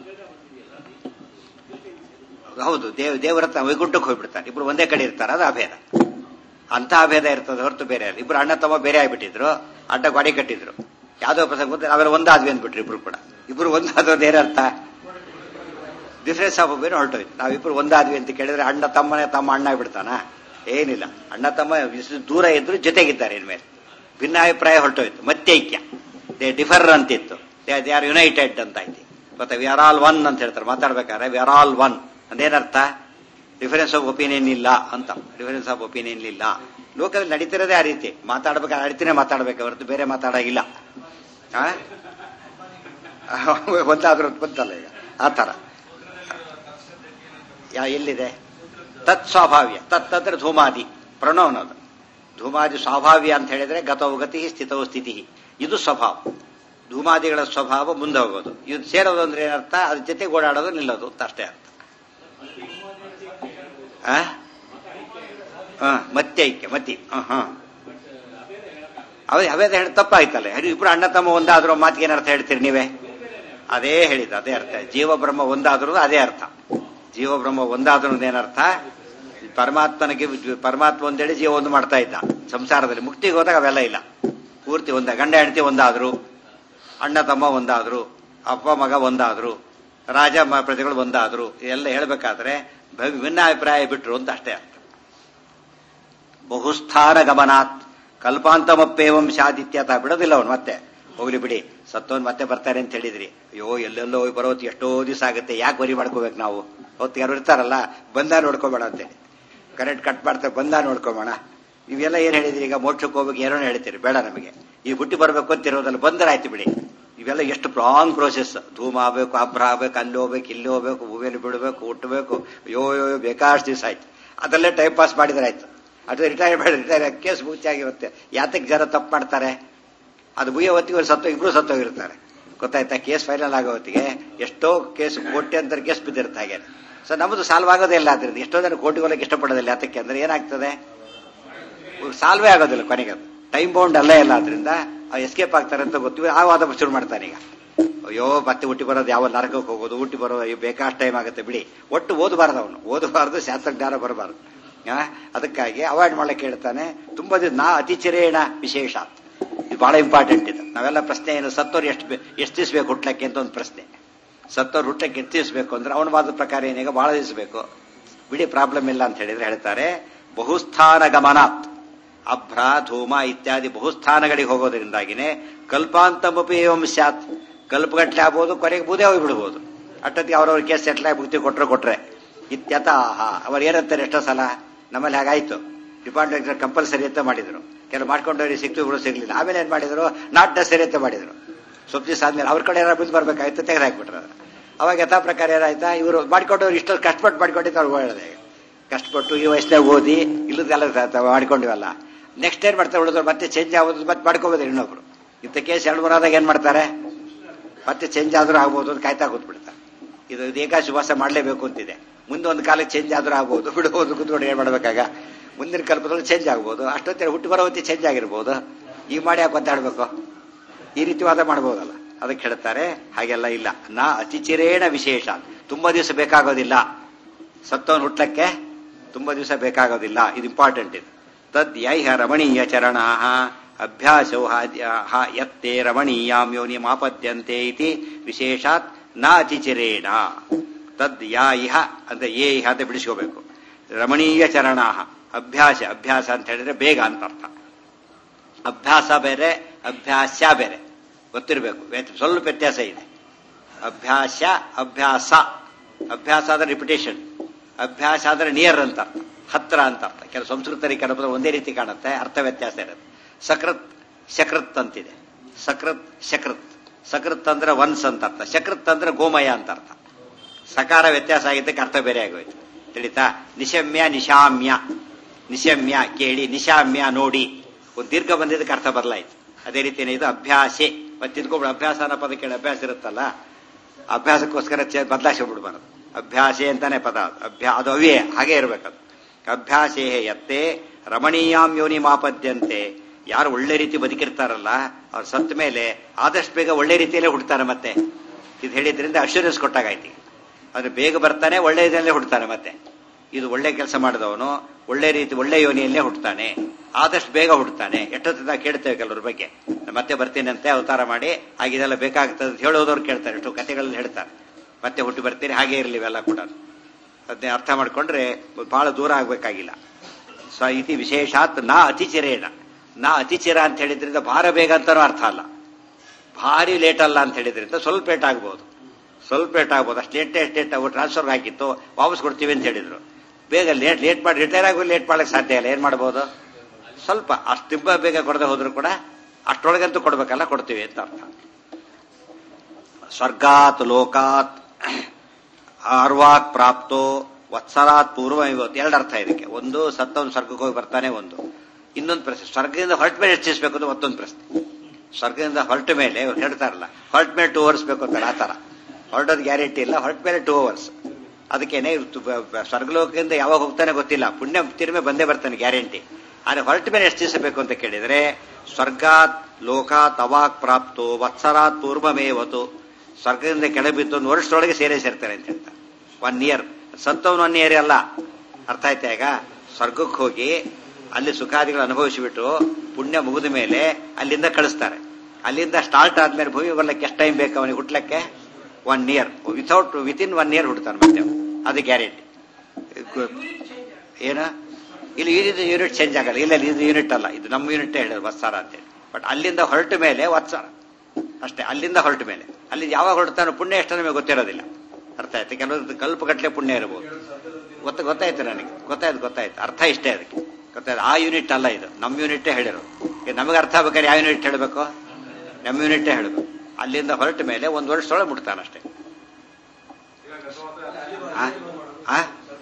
ಹೌದು ದೇವ್ ದೇವರ ಹತ್ರ ವೈಕುಂಠಕ್ಕೆ ಹೋಗ್ಬಿಡ್ತಾರೆ ಇಬ್ರು ಒಂದೇ ಕಡೆ ಇರ್ತಾರೆ ಅದು ಅಭೇದ ಅಂತ ಅಭೇದ ಇರ್ತದೆ ಹೊರತು ಬೇರೆ ಅಲ್ಲ ಇಬ್ರು ಅಣ್ಣ ತಮ್ಮ ಬೇರೆ ಆಗ್ಬಿಟ್ಟಿದ್ರು ಅಡ್ಡ ಗಾಡಿ ಕಟ್ಟಿದ್ರು ಯಾವ್ದೋ ಪ್ರಸಂಗ ಬಂದ್ರೆ ಅವೆಲ್ಲ ಒಂದಾದ್ವಿ ಅಂದ್ಬಿಟ್ರು ಇಬ್ರು ಕೂಡ ಇಬ್ರು ಒಂದಾದೋದು ಏನರ್ಥ ಡಿಫ್ರೆನ್ಸ್ ಆಫ್ ಒಪಿನಿಯನ್ ಹೊರಟೋಯ್ತು ನಾವಿಬ್ರು ಒಂದಾದ್ವಿ ಅಂತ ಕೇಳಿದ್ರೆ ಅಣ್ಣ ತಮ್ಮನೇ ತಮ್ಮ ಅಣ್ಣ ಆಗ್ಬಿಡ್ತಾನ ಏನಿಲ್ಲ ಅಣ್ಣ ತಮ್ಮ ಇಷ್ಟು ದೂರ ಇದ್ರು ಜೊತೆಗಿದ್ದಾರೆ ಇನ್ಮೇಲೆ ಭಿನ್ನಾಭಿಪ್ರಾಯ ಹೊರಟೋಯ್ತು ಮತ್ತೆ ಐಕ್ಯ ದೇ ಡಿಫರ್ ಅಂತಿತ್ತು ದೇ ದೇ ಆರ್ ಯುನೈಟೆಡ್ ಅಂತ ಐತಿ ಮತ್ತೆ ವಿ ಆರ್ ಆಲ್ ಒನ್ ಅಂತ ಹೇಳ್ತಾರೆ ಮಾತಾಡ್ಬೇಕಾದ್ರೆ ವಿ ಆರ್ ಆಲ್ ಒನ್ ಅಂದೇನರ್ಥ ಡಿಫರೆನ್ಸ್ ಆಫ್ ಒಪಿನಿಯನ್ ಇಲ್ಲ ಅಂತ ಡಿಫರೆನ್ಸ್ ಆಫ್ ಒಪಿನಿಯನ್ ಇಲ್ಲ ಲೋಕದಲ್ಲಿ ನಡೀತಿರೋದೇ ಆ ರೀತಿ ಮಾತಾಡ್ಬೇಕಾದ್ರೆ ನಡೀತಿನೇ ಮಾತಾಡ್ಬೇಕು ಹೊರತು ಬೇರೆ ಮಾತಾಡಾಗಿಲ್ಲ ಆ? ಒಂದಾದ್ರೂ ಬಂತಲ್ಲ ಈಗ ಆ ಥರ ಯಾ ಎಲ್ಲಿದೆ ತತ್ ಸ್ವಾಭಾವ್ಯ ತತ್ ಅಂದ್ರೆ ಧೂಮಾದಿ ಪ್ರಣವ್ ಅನ್ನೋದು ಧೂಮಾದಿ ಸ್ವಾಭಾವ್ಯ ಅಂತ ಹೇಳಿದ್ರೆ ಗತವು ಗತಿ ಸ್ಥಿತವು ಸ್ಥಿತಿ ಇದು ಸ್ವಭಾವ ಧೂಮಾದಿಗಳ ಸ್ವಭಾವ ಮುಂದೆ ಹೋಗೋದು ಇದು ಸೇರೋದು ಅಂದ್ರೆ ಏನರ್ಥ ಅದ್ರ ಜೊತೆ ಓಡಾಡೋದು ನಿಲ್ಲೋದು ಅಂತ ಅಷ್ಟೇ ಅರ್ಥ ಆ? ಆ, ಮತ್ತೆ ಐಕ್ಯ ಮತಿ ಹಾ ಅವೇ ಅವೇದ ಹೇಳಿ ತಪ್ಪಾಯ್ತಲ್ಲ ಹರಿ ಇಬ್ರು ಅಣ್ಣ ತಮ್ಮ ಒಂದಾದ್ರೂ ಮಾತಿಗೆ ಏನರ್ಥ ಹೇಳ್ತೀರಿ ನೀವೇ ಅದೇ ಹೇಳಿದ ಅದೇ ಅರ್ಥ ಜೀವ ಬ್ರಹ್ಮ ಒಂದಾದ್ರೂ ಅದೇ ಅರ್ಥ ಜೀವ ಬ್ರಹ್ಮ ಒಂದಾದ್ರೂ ಏನರ್ಥ ಪರಮಾತ್ಮನಿಗೆ ಪರಮಾತ್ಮ ಒಂದೇಳಿ ಜೀವ ಒಂದು ಮಾಡ್ತಾ ಇದ್ದ ಸಂಸಾರದಲ್ಲಿ ಮುಕ್ತಿಗೆ ಹೋದಾಗ ಅವೆಲ್ಲ ಇಲ್ಲ ಪೂರ್ತಿ ಒಂದ ಗಂಡ ಹೆಂಡತಿ ಒಂದಾದ್ರು ಅಣ್ಣ ತಮ್ಮ ಒಂದಾದ್ರು ಅಪ್ಪ ಮಗ ಒಂದಾದ್ರು ರಾಜ ಮ- ಪ್ರಜೆಗಳು ಒಂದಾದ್ರು ಎಲ್ಲ ಹೇಳ್ಬೇಕಾದ್ರೆ ಭವಿ- ಭಿನ್ನಾಭಿಪ್ರಾಯ ಬಿಟ್ರು ಅಂತ ಅಷ್ಟೇ ಅರ್ಥ ಬಹುಸ್ಥಾನ ಗಮನಾತ್ ಕಲ್ಪಾಂತಮಪ್ಪೇವಂ ಶಾದಿತ್ಯತ ಬಿಡೋದಿಲ್ಲ ಅವನು ಮತ್ತೆ ಹೋಗ್ಲಿ ಬಿಡಿ ಸತ್ತವನ್ ಮತ್ತೆ ಬರ್ತಾರೆ ಅಂತ ಹೇಳಿದ್ರಿ ಅಯ್ಯೋ ಎಲ್ಲೆಲ್ಲೋ ಹೋಗಿ ಬರೋದು ಎಷ್ಟೋ ದಿವಸ ಆಗುತ್ತೆ ಯಾಕೆ ವರಿ ಮಾಡ್ಕೋಬೇಕು ನಾವು ಹೊತ್ತು ಯಾರು ಇರ್ತಾರಲ್ಲ ಬಂದ ನೋಡ್ಕೋಬೇಡ ಅಂತೇಳಿ ಕರೆಂಟ್ ಕಟ್ ಮಾಡ್ತಾರೆ ಬಂದ ನೋಡ್ಕೋಬೇಡ ಇವೆಲ್ಲ ಏನ್ ಹೇಳಿದ್ರಿ ಈಗ ಮೋಕ್ಷಕ್ಕೆ ಹೋಗ್ಬೇಕು ಏನೋ ಹೇಳ್ತೀರಿ ಬೇಡ ನಮಗೆ ಈ ಹುಟ್ಟಿ ಬರ್ಬೇಕು ಅಂತ ಇರೋದಲ್ಲ ಬಂದರೆ ಆಯ್ತು ಬಿಡಿ ಇವೆಲ್ಲ ಎಷ್ಟು ಲಾಂಗ್ ಪ್ರೋಸೆಸ್ ಧೂಮ ಆಗ್ಬೇಕು ಅಭ್ರ ಆಗ್ಬೇಕು ಅಲ್ಲಿ ಹೋಗ್ಬೇಕು ಇಲ್ಲಿ ಹೋಗ್ಬೇಕು ಹೂವೆಲ್ಲಿ ಬಿಡಬೇಕು ಹುಟ್ಟಬೇಕು ಅಯ್ಯೋ ಅಯ್ಯೋ ಬೇಕಾಷ್ಟು ದಿವಸ ಆಯ್ತು ಅದಲ್ಲೇ ಟೈಮ್ ಪಾಸ್ ಮಾಡಿದ್ರೆ ಆಯ್ತು ಅದು ರಿಟೈರ್ ಮಾಡಿ ರಿಟೈರ್ ಕೇಸ್ ಆಗಿರುತ್ತೆ ಯಾತಕ್ಕೆ ಜನ ತಪ್ಪು ಮಾಡ್ತಾರೆ ಅದು ಮುಗಿಯೋ ಹೊತ್ತಿಗೆ ಅವ್ರು ಸತ್ತೋ ಇಬ್ರು ಸತ್ತೋಗಿರ್ತಾರೆ ಗೊತ್ತಾಯ್ತಾ ಕೇಸ್ ಫೈನಲ್ ಆಗೋ ಹೊತ್ತಿಗೆ ಎಷ್ಟೋ ಕೇಸ್ ಕೋಟಿ ಅಂತ ಕೇಸ್ ಬಿದ್ದಿರುತ್ತೆ ಹಾಗೆ ಸೊ ನಮ್ಮದು ಸಾಲ್ವ್ ಆಗೋದೇ ಇಲ್ಲ ಅದ್ರಿಂದ ಎಷ್ಟೋ ಜನ ಕೋಟಿಗೊಳಗೆ ಇಷ್ಟಪಡೋದಿಲ್ಲ ಯಾತಕ್ಕೆ ಅಂದ್ರೆ ಏನಾಗ್ತದೆ ಸಾಲ್ವೇ ಆಗೋದಿಲ್ಲ ಕೊನೆಗೆ ಅದು ಟೈಮ್ ಬೌಂಡ್ ಅಲ್ಲೇ ಇಲ್ಲ ಅದರಿಂದ ಎಸ್ಕೇಪ್ ಆಗ್ತಾರೆ ಅಂತ ಗೊತ್ತಿವೆ ಆ ವಾದ ಶುರು ಮಾಡ್ತಾನೆ ಈಗ ಅಯ್ಯೋ ಮತ್ತೆ ಹುಟ್ಟಿ ಬರೋದು ಯಾವ ನರಕಕ್ಕೆ ಹೋಗೋದು ಹುಟ್ಟಿ ಬರೋದು ಅಯ್ಯೋ ಬೇಕಾಷ್ಟು ಟೈಮ್ ಆಗುತ್ತೆ ಬಿಡಿ ಒಟ್ಟು ಓದಬಾರ್ದು ಅವನು ಓದಬಾರ್ದು ಶಾಸ್ತ್ರಜ್ಞಾನ ಬರಬಾರ್ದು ಆ, ಅದಕ್ಕಾಗಿ ಅವಾಯ್ಡ್ ಮಾಡಕ್ಕೆ ಹೇಳ್ತಾನೆ ತುಂಬಾ ದಿನ ನಾ ಅತಿಚಿರೇಣ ವಿಶೇಷ ಇದು ಬಹಳ ಇಂಪಾರ್ಟೆಂಟ್ ಇದು ನಾವೆಲ್ಲ ಪ್ರಶ್ನೆ ಏನು ಸತ್ತೋರು ಎಷ್ಟು ಬೇ- ಎಷ್ಟು ದಿವಸ ಬೇಕು ಹುಟ್ಲಕ್ಕೆ ಅಂತ ಒಂದು ಪ್ರಶ್ನೆ ಸತ್ತೋರು ಹುಟ್ಟಕ್ಕೆ ಎಷ್ಟು ದಿವಸ ಬೇಕು ಅಂದ್ರೆ ಅವನ ವಾದದ ಪ್ರಕಾರ ಏನೀಗ ಬಹಳ ದಿವಸ ಬೇಕು ಬಿಡಿ ಪ್ರಾಬ್ಲಮ್ ಇಲ್ಲ ಅಂತ ಹೇಳಿದ್ರೆ ಹೇಳ್ತಾರೆ ಬಹುಸ್ಥಾನ ಗಮನಾತ್ ಅಭ್ರ ಧೂಮ ಇತ್ಯಾದಿ ಬಹುಸ್ಥಾನಗಳಿಗೆ ಹೋಗೋದ್ರಿಂದಾಗಿನೇ ಕಲ್ಪಾಂತಮಪಿ ಏವಂ ಸ್ಯಾತ್ ಕಲ್ಪಗಟ್ಲೆ ಆಗ್ಬೋದು ಕೊನೆಗೆ ಬೂದೇ ಹೋಗ್ಬಿಡ್ಬೋದು ಅಷ್ಟೊತ್ತಿಗೆ ಅವ್ರವ್ರ ಕೇಸ್ ಸೆಟ್ಲ್ ಆಗಿ ಮುಕ್ತಿ ಕೊಟ್ರೆ ಕೊಟ್ರೆ ಇತ್ಯತಃ ಅವ್ರು ಏನಂತಾರೆ ಎಷ್ಟೋ ಸಲ ನಮ್ಮಲ್ಲಿ ಹಾಗಾಯ್ತು ಡಿಪಾರ್ಟ್ಮೆಂಟ್ ಕಂಪಲ್ಸರಿ ಅಂತ ಮಾಡಿದ್ರು ಕೆಲವು ಮಾಡ್ಕೊಂಡವ್ರಿಗೆ ಸಿಕ್ತು ಇವರು ಸಿಗ್ಲಿಲ್ಲ ಆಮೇಲೆ ಏನ್ ಮಾಡಿದ್ರು ನಾಟ್ ನೆಸರಿ ಅಂತ ಮಾಡಿದ್ರು ಸ್ವಲ್ಪ ದಿವಸ ಆದ್ಮೇಲೆ ಅವ್ರ ಕಡೆ ಏನಾರು ಬಿದ್ದು ಬರ್ಬೇಕಾಯ್ತು ತೆಗೆದು ಹಾಕ್ಬಿಟ್ರು ಅದನ್ನ. ಅವಾಗ ಯಥಾ ಪ್ರಕಾರ ಏನಾಯ್ತಾ ಇವರು ಮಾಡ್ಕೊಂಡವ್ರು ಇಷ್ಟು ಕಷ್ಟಪಟ್ಟು ಮಾಡ್ಕೊಂಡಿದ್ದು ಅವ್ರು ಹೇಳಿದೆ ಕಷ್ಟಪಟ್ಟು ಈ ವಯಸ್ಸಿನಾಗ ಓದಿ ಇಲ್ಲದೆಲ್ಲ ತ- ಮಾಡ್ಕೊಂಡಿವಲ್ಲ ನೆಕ್ಸ್ಟ್ ಏನ್ ಮಾಡ್ತಾರೆ ಉಳಿದವ್ರು ಮತ್ತೆ ಚೇಂಜ್ ಆಗೋದು ಮತ್ತೆ ಮಾಡ್ಕೋಬೋದು ಇನ್ನೊಬ್ರು ಇಂಥ ಕೇಸ್ ಎರಡು ಮೂರಾದಾಗ ಏನ್ ಮಾಡ್ತಾರೆ ಮತ್ತೆ ಚೇಂಜ್ ಆದ್ರೂ ಆಗ್ಬೋದು ಅಂತ ಕಾಯ್ತಾ ಕೂತ್ಬಿಡ್ತಾರೆ ಇದು ಇದು ಏಕಾಶಿ ವಾಸ ಮಾಡಲೇಬೇಕು ಅಂತಿದೆ ಮುಂದೆ ಒಂದು ಕಾಲಕ್ಕೆ ಚೇಂಜ್ ಆದ್ರೂ ಆಗ್ಬೋದು ಬಿಡ್ಬೋದು ಕುತ್ಕೊಂಡು ಏನ್ ಮಾಡ್ಬೇಕಾಗ ಮುಂದಿನ ಕಲ್ಪದಲ್ಲಿ ಚೇಂಜ್ ಆಗ್ಬೋದು ಅಷ್ಟೊತ್ತಿಗೆ ಹುಟ್ಟು ಬರೋ ಹೊತ್ತಿಗೆ ಚೇಂಜ್ ಆಗಿರ್ಬೋದು ಈಗ ಮಾಡಿ ಯಾಕೆ ಒದ್ದಾಡ್ಬೇಕು ಈ ರೀತಿ ವಾದ ಮಾಡ್ಬೋದಲ್ಲ ಅದಕ್ಕೆ ಹೇಳ್ತಾರೆ ಹಾಗೆಲ್ಲ ಇಲ್ಲ ನಾ ಅತಿಚಿರೇಣ ವಿಶೇಷ ತುಂಬಾ ದಿವಸ ಬೇಕಾಗೋದಿಲ್ಲ ಸತ್ತವನ್ ಹುಟ್ಲಕ್ಕೆ ತುಂಬಾ ದಿವಸ ಬೇಕಾಗೋದಿಲ್ಲ ಇದು ಇಂಪಾರ್ಟೆಂಟ್ ಇದು ತದ್ ಯೈಹ ರಮಣೀಯ ಚರಣ ಅಭ್ಯಾಸೌ ಹ ಯತ್ತೇ ರಮಣೀಯಾಂ ಯೋನಿ ಮಾಪದ್ಯಂತೆ ಇತಿ ವಿಶೇಷಾತ್ ನ ಅತಿಚಿರೇಣ ತದ್ ಯಾ ಇಹ ಅಂದ್ರೆ ಏ ಇಹ ಅಂತ ಬಿಡಿಸ್ಕೋಬೇಕು ರಮಣೀಯ ಚರಣ ಅಭ್ಯಾಸ ಅಭ್ಯಾಸ ಅಂತ ಹೇಳಿದ್ರೆ ಬೇಗ ಅಂತ ಅರ್ಥ ಅಭ್ಯಾಸ ಬೇರೆ ಅಭ್ಯಾಸ ಬೇರೆ ಗೊತ್ತಿರಬೇಕು ವ್ಯತ್- ಸ್ವಲ್ಪ ವ್ಯತ್ಯಾಸ ಇದೆ ಅಭ್ಯಾಸ ಅಭ್ಯಾಸ ಅಭ್ಯಾಸ ಆದ್ರೆ ರಿಪಿಟೇಷನ್ ಅಭ್ಯಾಸ ಆದ್ರೆ ನಿಯರ್ ಅಂತ ಅರ್ಥ ಹತ್ರ ಅಂತ ಅರ್ಥ ಕೆಲವು ಸಂಸ್ಕೃತರಿಗೆ ಕೆಲವು ಒಂದೇ ರೀತಿ ಕಾಣುತ್ತೆ ಅರ್ಥ ವ್ಯತ್ಯಾಸ ಇರುತ್ತೆ ಸಕೃತ್ ಶಕೃತ್ ಅಂತಿದೆ ಸಕೃತ್ ಶಕೃತ್ ಸಕೃತ್ ಅಂದ್ರೆ ಒನ್ಸ್ ಅಂತ ಅರ್ಥ ಶಕೃತ್ ಅಂದ್ರೆ ಗೋಮಯ ಅಂತ ಅರ್ಥ ಸಕಾರ ವ್ಯತ್ಯಾಸ ಆಗಿದ್ದಕ್ಕೆ ಅರ್ಥ ಬೇರೆ ಆಗೋಯ್ತು ತಿಳಿತಾ ನಿಶಮ್ಯ ನಿಶಾಮ್ಯ ನಿಶಮ್ಯ ಕೇಳಿ ನಿಶಾಮ್ಯ ನೋಡಿ ಒಂದು ದೀರ್ಘ ಬಂದಿದ್ದಕ್ಕೆ ಅರ್ಥ ಬದಲಾಯ್ತು ಅದೇ ರೀತಿನೇ ಇದು ಅಭ್ಯಾಸೆ ಮತ್ತೆ ತಿದ್ಕೊಂಡು ಅಭ್ಯಾಸ ಅನ್ನೋ ಪದ ಕೇಳಿ ಅಭ್ಯಾಸ ಇರುತ್ತಲ್ಲ ಅಭ್ಯಾಸಕ್ಕೋಸ್ಕರ ಬದಲಾಯಿಸಿ ಬಿಡ್ಬಾರದು ಅಭ್ಯಾಸೆ ಅಂತಾನೆ ಪದ ಅದು. ಅಭ್ಯಾ ಅದು ಅವೇ ಹಾಗೆ ಇರಬೇಕದು ಅಭ್ಯಾಸೇ ಯತ್ತೆ ರಮಣೀಯಾಂ ಯೋನಿ ಮಾಪದ್ಯಂತೆ ಯಾರು ಒಳ್ಳೆ ರೀತಿ ಬದುಕಿರ್ತಾರಲ್ಲ ಅವ್ರು ಸತ್ತ ಮೇಲೆ ಆದಷ್ಟು ಬೇಗ ಒಳ್ಳೆ ರೀತಿಯಲ್ಲೇ ಹುಡ್ತಾರೆ ಮತ್ತೆ ಇದು ಹೇಳಿದ್ರಿಂದ ಅಶ್ಯೂರೆನ್ಸ್ ಕೊಟ್ಟಾಗಾಯ್ತು ಅದು ಬೇಗ ಬರ್ತಾನೆ ಒಳ್ಳೆ ಇದರಲ್ಲೇ ಹುಡ್ತಾನೆ ಮತ್ತೆ ಇದು ಒಳ್ಳೆ ಕೆಲಸ ಮಾಡಿದವನು ಒಳ್ಳೆ ರೀತಿ ಒಳ್ಳೆ ಯೋನಿಯಲ್ಲೇ ಹುಡ್ತಾನೆ ಆದಷ್ಟು ಬೇಗ ಹುಡ್ತಾನೆ ಎಷ್ಟೊತ್ತಿಂದ ಕೇಳ್ತೇವೆ ಕೆಲವ್ರ ಬಗ್ಗೆ ನಾನು ಮತ್ತೆ ಬರ್ತೀನಿ ಅಂತೆ ಅವತಾರ ಮಾಡಿ ಹಾಗೆ ಇದೆಲ್ಲ ಬೇಕಾಗ್ತದೆ ಅಂತ ಹೇಳೋದವ್ರು ಕೇಳ್ತಾರೆ ಎಷ್ಟೋ ಕಥೆಗಳಲ್ಲಿ ಹೇಳ್ತಾರೆ ಮತ್ತೆ ಹುಟ್ಟಿ ಬರ್ತೀರಿ ಹಾಗೆ ಇರಲಿ ಇವೆಲ್ಲ ಕೂಡ ಅದನ್ನೇ ಅರ್ಥ ಮಾಡ್ಕೊಂಡ್ರೆ ಬಹಳ ದೂರ ಆಗ್ಬೇಕಾಗಿಲ್ಲ ಸ ಇತಿ ವಿಶೇಷಾತ್ ನಾ ಅತಿಚಿರೇಣ ನಾ ಅತಿಚಿರ ಅಂತ ಹೇಳಿದ್ರಿಂದ ಭಾರ ಬೇಗ ಅಂತಾನೂ ಅರ್ಥ ಅಲ್ಲ ಭಾರಿ ಲೇಟ್ ಅಲ್ಲ ಅಂತ ಹೇಳಿದ್ರಿಂದ ಸ್ವಲ್ಪ ಲೇಟ್ ಆಗ್ಬೋದು ಸ್ವಲ್ಪ ಲೇಟ್ ಆಗ್ಬೋದು ಅಷ್ಟು ಲೇಟ್ ಎಷ್ಟು ಲೇಟ್ ಆಗೋ ಟ್ರಾನ್ಸ್ಫರ್ ಹಾಕಿತ್ತು ವಾಪಸ್ ಕೊಡ್ತೀವಿ ಅಂತ ಹೇಳಿದ್ರು ಬೇಗ ಲೇಟ್ ಲೇಟ್ ಮಾಡಿ ರಿಟೈರ್ ಆಗೋ ಲೇಟ್ ಮಾಡಕ್ಕೆ ಸಾಧ್ಯ ಇಲ್ಲ ಏನ್ ಮಾಡ್ಬೋದು ಸ್ವಲ್ಪ ಅಷ್ಟು ತುಂಬ ಬೇಗ ಕೊಡದೆ ಹೋದ್ರು ಕೂಡ ಅಷ್ಟೊಳಗಂತೂ ಕೊಡ್ಬೇಕಲ್ಲ ಕೊಡ್ತೀವಿ ಅಂತ ಅರ್ಥ ಸ್ವರ್ಗಾತ್ ಲೋಕಾತ್ ಆರ್ವಾಕ್ ಪ್ರಾಪ್ತೋ ವತ್ಸರಾತ್ ಪೂರ್ವ ಇವತ್ತು ಎರಡು ಅರ್ಥ ಇದಕ್ಕೆ ಒಂದು ಸತ್ತವನು ಸ್ವರ್ಗಕ್ಕೆ ಹೋಗಿ ಬರ್ತಾನೆ ಒಂದು ಇನ್ನೊಂದು ಪ್ರಶ್ನೆ ಸ್ವರ್ಗದಿಂದ ಹೊರಟ ಮೇಲೆ ಹೆಚ್ಚಿಸ್ಬೇಕು ಅಂತ ಮತ್ತೊಂದು ಪ್ರಶ್ನೆ ಸ್ವರ್ಗದಿಂದ ಹೊರಟ ಮೇಲೆ ಇವ್ರು ಹೇಳ್ತಾರಲ್ಲ ಹೊರಟ ಮೇಲೆ ಟೂ ಅವರ್ಸ್ ಬೇಕು ಅಂತಾರೆ ಆ ಥರ ಹೊರಟೋದು ಗ್ಯಾರಂಟಿ ಇಲ್ಲ ಹೊರಟ ಮೇಲೆ ಟೂ ಅವರ್ಸ್ ಅದಕ್ಕೇನೆ ಇವ್ರು ತು- ಬ- ಬ- ಸ್ವರ್ಗಲೋಕದಿಂದ ಯಾವಾಗ ಹೋಗ್ತಾನೆ ಗೊತ್ತಿಲ್ಲ ಪುಣ್ಯ ತಿರುಮೆ ಬಂದೇ ಬರ್ತಾನೆ ಗ್ಯಾರಂಟಿ ಆದ್ರೆ ಹೊರಟ ಮೇಲೆ ಎಷ್ಟು ದಿವಸ ಬೇಕು ಅಂತ ಕೇಳಿದ್ರೆ ಸ್ವರ್ಗಾತ್ ಲೋಕಾತ್ ಅವಾಕ್ ಪ್ರಾಪ್ತು ವತ್ಸರಾತ್ ಪೂರ್ವಮೇವತು ಸ್ವರ್ಗದಿಂದ ಕೆಳಬಿದ್ದು ಒಂದು ವರ್ಷದೊಳಗೆ ಸೇರೇ ಸೇರ್ತಾರೆ ಅಂತ ಹೇಳ್ತಾರೆ ಒನ್ ಇಯರ್ ಸತ್ತವನು ಒನ್ ಇಯರ್ ಅಲ್ಲ ಅರ್ಥ ಆಯ್ತಾ ಈಗ ಸ್ವರ್ಗಕ್ಕೆ ಹೋಗಿ ಅಲ್ಲಿ ಸುಖಾದಿಗಳು ಅನುಭವಿಸಿಬಿಟ್ಟು ಪುಣ್ಯ ಮುಗಿದ ಮೇಲೆ ಅಲ್ಲಿಂದ ಕಳಿಸ್ತಾರೆ ಅಲ್ಲಿಂದ ಸ್ಟಾರ್ಟ್ ಆದ್ಮೇಲೆ ಭೂಮಿ ಬರ್ಲಿಕ್ಕೆ ಎಷ್ಟು ಟೈಮ್ ಬೇಕು ಅವನಿಗೆ ಹುಟ್ಲಕ್ಕೆ one year without within one year ಹುಡ್ತಾನೆ ಮತ್ತೆ ಅವ್ನು. ಅದು ಗ್ಯಾರಂಟಿ ಏನ ಇಲ್ಲಿ ಇದು ಯೂನಿಟ್ ಚೇಂಜ್ ಆಗಲ್ಲ ಇಲ್ಲ ಇದು ಯೂನಿಟ್ ಅಲ್ಲ ಇದು ನಮ್ಮ ಯೂನಿಟ್ ಹೇಳಿದ್ರು ವತ್ಸಾರ ಅಂತೇಳಿ ಬಟ್ ಅಲ್ಲಿಂದ ಹೊರಟ ಮೇಲೆ ವತ್ಸಾರ ಅಷ್ಟೇ ಅಲ್ಲಿಂದ ಹೊರಟ ಮೇಲೆ ಅಲ್ಲಿ ಯಾವಾಗ ಹೊರಡ್ತಾನೋ ಪುಣ್ಯ ಎಷ್ಟು ನಮಗೆ ಗೊತ್ತಿರೋದಿಲ್ಲ ಅರ್ಥ ಆಯ್ತು ಕೆಲವೊಂದು ಕಲ್ಪಗಟ್ಲೆ ಪುಣ್ಯ ಇರಬಹುದು ಗೊತ್ತ ಗೊತ್ತಾಯ್ತು ನನಗೆ ಗೊತ್ತಾಯ್ತು ಗೊತ್ತಾಯ್ತು ಅರ್ಥ ಇಷ್ಟೇ ಅದಕ್ಕೆ ಗೊತ್ತಾಯ್ತು ಆ ಯೂನಿಟ್ ಅಲ್ಲ ಇದು ನಮ್ಮ ಯೂನಿಟ್ಟೇ ಹೇಳಿರೋ ಈಗ ನಮಗೆ ಅರ್ಥ ಆಗ್ಬೇಕಾದ್ರೆ ಯಾವ ಯೂನಿಟ್ ಹೇಳಬೇಕು ನಮ್ಮ ಯೂನಿಟ್ಟೇ ಹೇಳಬೇಕು ಅಲ್ಲಿಂದ ಹೊರಟ ಮೇಲೆ ಒಂದು ವರ್ಷದೊಳಗೆ ಮುಟ್ತಾನಷ್ಟೇ ಆ? ಆ?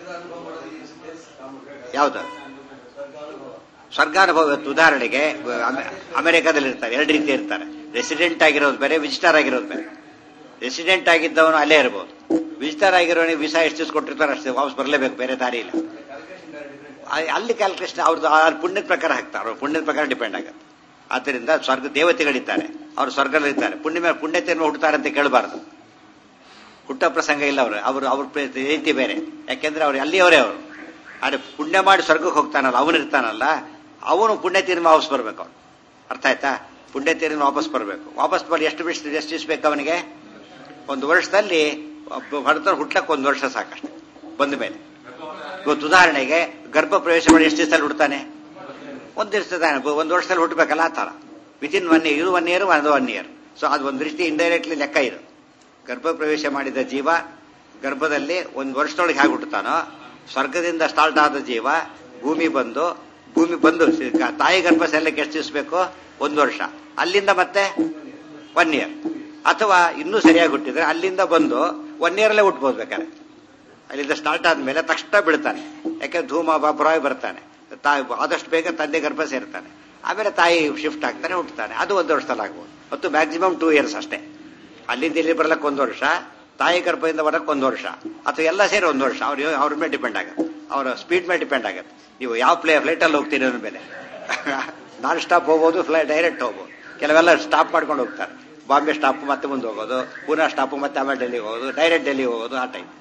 ಯಾವ್ದು ಸ್ವರ್ಗಾನುಭವ ಇವತ್ತು ಉದಾಹರಣೆಗೆ ಅಮೆ- ಅಮೆರಿಕಾದಲ್ಲಿ ಇರ್ತಾರೆ ಎರಡು ರೀತಿ ಇರ್ತಾರೆ ರೆಸಿಡೆಂಟ್ ಆಗಿರೋದು ಬೇರೆ ವಿಸಿಟರ್ ಆಗಿರೋದು ಬೇರೆ ರೆಸಿಡೆಂಟ್ ಆಗಿದ್ದವನು ಅಲ್ಲೇ ಇರ್ಬೋದು ವಿಸಿಟರ್ ಆಗಿರೋನಿಗೆ ವಿಸಾ ಎಷ್ಟು ದಿವಸ ಕೊಟ್ಟಿರ್ತಾರೆ ಅಷ್ಟೇ ವಾಪಸ್ ಬರಲೇಬೇಕು ಬೇರೆ ದಾರಿ ಇಲ್ಲ ಆ- ಅಲ್ಲಿ ಕ್ಯಾಲ್ಕುಲೇಷನ್ ಅವ್ರದ್ದು ಆ ಪುಣ್ಯದ ಪ್ರಕಾರ ಹಾಕ್ತಾರೆ ಅವ್ರ ಪುಣ್ಯದ ಪ್ರಕಾರ ಡಿಪೆಂಡ್ ಆಗುತ್ತೆ ಆದ್ದರಿಂದ ಸ್ವರ್ಗ ದೇವತೆಗಳಿದ್ದಾರೆ ಅವರು ಸ್ವರ್ಗದಲ್ಲಿದ್ದಾರೆ ಪುಣ್ಯ ಮೇಲೆ ಪುಣ್ಯತೆಯನ್ನು ಹುಟ್ಟುತ್ತಾರೆ ಅಂತ ಕೇಳಬಾರ್ದು ಹುಟ್ಟ ಪ್ರಸಂಗ ಇಲ್ಲ ಅವರು ಅವರು ಅವ್ರ ಪ್ರ- ರೀತಿ ಬೇರೆ ಯಾಕೆಂದ್ರೆ ಅವ್ರು ಅಲ್ಲಿಯವರೇ ಅವರು ಆದ್ರೆ ಪುಣ್ಯ ಮಾಡಿ ಸ್ವರ್ಗಕ್ಕೆ ಹೋಗ್ತಾನಲ್ಲ ಅವನಿರ್ತಾನಲ್ಲ ಅವನು ಪುಣ್ಯ ತೀರ್ಮ ವಾಪಸ್ ಬರ್ಬೇಕು ಅವನು ಅರ್ಥ ಆಯ್ತಾ ಪುಣ್ಯ ತೀರ್ಮ ವಾಪಸ್ ಬರಬೇಕು ವಾಪಸ್ ಬರ್ ಎಷ್ಟು ಬಿಡಿಸ್ ಎಷ್ಟು ದಿವಸ ಬೇಕು ಅವನಿಗೆ ಒಂದು ವರ್ಷದಲ್ಲಿ ಹೊರತ ಹುಟ್ಲಕ್ಕೆ ಒಂದು ವರ್ಷ ಸಾಕಷ್ಟು ಬಂದ ಮೇಲೆ ಇವತ್ತು ಉದಾಹರಣೆಗೆ ಗರ್ಭ ಪ್ರವೇಶ ಮಾಡಿ ಎಷ್ಟು ದಿವಸದಲ್ಲಿ ಹುಡ್ತಾನೆ ಒಂದು ದಿವಸದ ಒಂದು ವರ್ಷದಲ್ಲಿ ಹುಟ್ಟಬೇಕಲ್ಲ ಆ ಥರ ವಿತಿನ್ ಒನ್ ಇಯರ್ ಇದು ಒನ್ ಇಯರ್ ಒಂದು ಒನ್ ಇಯರ್ ಸೊ ಅದು ಒಂದು ದೃಷ್ಟಿ ಇಂಡೈರೆಕ್ಟ್ಲಿ ಲೆಕ್ಕ ಇದು ಗರ್ಭ ಪ್ರವೇಶ ಮಾಡಿದ ಜೀವ ಗರ್ಭದಲ್ಲಿ ಒಂದು ವರ್ಷದೊಳಗೆ ಹೇಗೆ ಹುಟ್ಟುತ್ತಾನೋ ಸ್ವರ್ಗದಿಂದ ಸ್ಟಾರ್ಟ್ ಆದ ಜೀವ ಭೂಮಿ ಬಂದು ಭೂಮಿ ಬಂದು ಸಿ- ಕ- ತಾಯಿ ಗರ್ಭ ಸೆಲ್ಲಕ್ಕೆ ಎಷ್ಟು ದಿವಸ ಬೇಕು ಒಂದು ವರ್ಷ ಅಲ್ಲಿಂದ ಮತ್ತೆ ಒನ್ ಇಯರ್ ಅಥವಾ ಇನ್ನೂ ಸರಿಯಾಗಿ ಹುಟ್ಟಿದ್ರೆ ಅಲ್ಲಿಂದ ಬಂದು ಒನ್ ಇಯರಲ್ಲೇ ಹುಟ್ಬೋದು ಬೇಕಾದ್ರೆ ಅಲ್ಲಿಂದ ಸ್ಟಾರ್ಟ್ ಆದ್ಮೇಲೆ ತಕ್ಷಣ ಬೀಳ್ತಾನೆ ಯಾಕೆ ಧೂಮ ಬಾಪುರಾಗಿ ಬರ್ತಾನೆ ತಾಯಿ ಆದಷ್ಟು ಬೇಗ ತಂದೆ ಗರ್ಭ ಸೇರ್ತಾನೆ ಆಮೇಲೆ ತಾಯಿ ಶಿಫ್ಟ್ ಆಗ್ತಾನೆ ಹುಟ್ಟುತ್ತಾನೆ ಅದು ಒಂದು ವರ್ಷದಲ್ಲಿ ಆಗ್ಬೋದು ಮತ್ತು ಮ್ಯಾಕ್ಸಿಮಮ್ ಟೂ ಇಯರ್ಸ್ ಅಷ್ಟೇ ಅಲ್ಲಿಂದ ಇಲ್ಲಿ ಬರ್ಲಕ್ಕೆ ಒಂದು ವರ್ಷ ತಾಯಿ ಗರ್ಭದಿಂದ ಬರಕ್ಕೆ ಒಂದು ವರ್ಷ ಅಥವಾ ಎಲ್ಲ ಸೇರಿ ಒಂದು ವರ್ಷ ಅವ್ರ ಅವ್ರ ಮೇಲೆ ಡಿಪೆಂಡ್ ಆಗುತ್ತೆ ಅವರ ಸ್ಪೀಡ್ ಮೇಲೆ ಡಿಪೆಂಡ್ ಆಗುತ್ತೆ ನೀವು ಯಾವ ಪ್ಲೇ ಫ್ಲೈಟಲ್ಲಿ ಹೋಗ್ತೀರಿ ಅನ್ನೋ ಮೇಲೆ ನಾನ್ ಸ್ಟಾಪ್ ಹೋಗ್ಬೋದು ಫ್ಲೈಟ್ ಡೈರೆಕ್ಟ್ ಹೋಗ್ಬೋದು ಕೆಲವೆಲ್ಲ ಸ್ಟಾಪ್ ಮಾಡ್ಕೊಂಡು ಹೋಗ್ತಾರೆ ಬಾಂಬೆ ಸ್ಟಾಪ್ ಮತ್ತೆ ಮುಂದೆ ಹೋಗೋದು ಪುನಃ ಸ್ಟಾಪ್ ಮತ್ತೆ ಆಮೇಲೆ ಡೆಲ್ಲಿಗೆ ಹೋಗೋದು ಡೈರೆಕ್ಟ್ ಡೆಲ್ಲಿಗೆ ಹೋಗೋದು ಆ ಟೈಮ್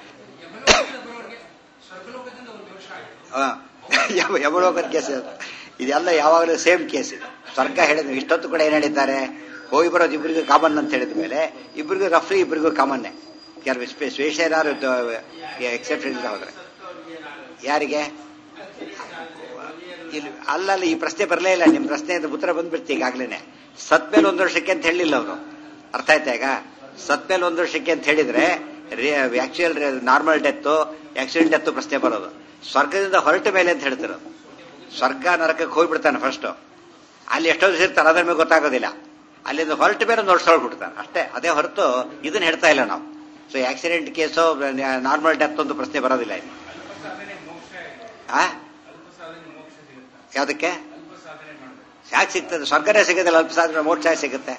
ಯಮಲೋಕದ ಕೇಸ್ ಇದು ಇದೆಲ್ಲ ಯಾವಾಗಲೂ ಸೇಮ್ ಕೇಸ್ ಇದು ಸ್ವರ್ಗ ಹೇಳಿದ್ರು ಇಷ್ಟೊತ್ತು ಕೂಡ ಏನ್ ಹೇಳಿದ್ದಾರೆ ಹೋಗಿ ಬರೋದು ಇಬ್ಬರಿಗೂ ಕಾಮನ್ ಅಂತ ಹೇಳಿದ ಮೇಲೆ ಇಬ್ಬರಿಗೂ ರಫ್ಲಿ ಇಬ್ಬರಿಗೂ ಕಾಮನ್ನೇ ಕೆಲವು ಸ್ಪೇಷ ಏನಾದ್ರು ಎಕ್ಸೆಪ್ಷನ್ ಇಲ್ಲ ಹೋದ್ರೆ ಯಾರಿಗೆ ಇಲ್ಲಿ ಅಲ್ಲಲ್ಲ ಈ ಪ್ರಶ್ನೆ ಬರಲೇ ಇಲ್ಲ ನಿಮ್ಮ ಪ್ರಶ್ನೆ ಉತ್ತರ ಬಂದ್ಬಿಡ್ತಿ ಈಗಾಗ್ಲೇನೆ ಸತ್ಮೇಲೆ ಒಂದು ವರ್ಷಕ್ಕೆ ಅಂತ ಹೇಳಿಲ್ಲ ಅವರು ಅರ್ಥ ಆಯ್ತಾ ಈಗ ಸತ್ಮೇಲೆ ಒಂದು ವರ್ಷಕ್ಕೆ ಅಂತ ಹೇಳಿದ್ರೆ actual normal death accident death ಪ್ರಶ್ನೆ ಬರೋದು ಸ್ವರ್ಗದಿಂದ ಹೊರಟ ಮೇಲೆ ಅಂತ ಹೇಳ್ತಿರೋ ಸ್ವರ್ಗ ನರಕಕ್ಕೆ ಹೋಗ್ಬಿಡ್ತಾನೆ ಫಸ್ಟ್ ಅಲ್ಲಿ ಎಷ್ಟೋ ದಿವಸ ಇರ್ತಾರೆ ಅದ್ರ ಮೇಲೆ ಗೊತ್ತಾಗೋದಿಲ್ಲ ಅಲ್ಲಿಂದ ಹೊರಟ ಮೇಲೆ ನೋಡ್ಸ್ಕೊಳ್ಬಿಡ್ತಾನೆ ಅಷ್ಟೇ ಅದೇ ಹೊರತು ಇದನ್ನ ಹೇಳ್ತಾ ಇಲ್ಲ ನಾವು so accident case normal death ಒಂದು ಪ್ರಶ್ನೆ ಬರೋದಿಲ್ಲ ಇಲ್ಲಿ ಆ ಯಾವುದಕ್ಕೆ ಯಾಕೆ ಸಿಗ್ತದೆ ಸ್ವರ್ಗನೇ ಸಿಗೋದಿಲ್ಲ ಅಲ್ಪ ಸಾಧನೆ ಮೋಕ್ಷ ಸಿಗುತ್ತೆ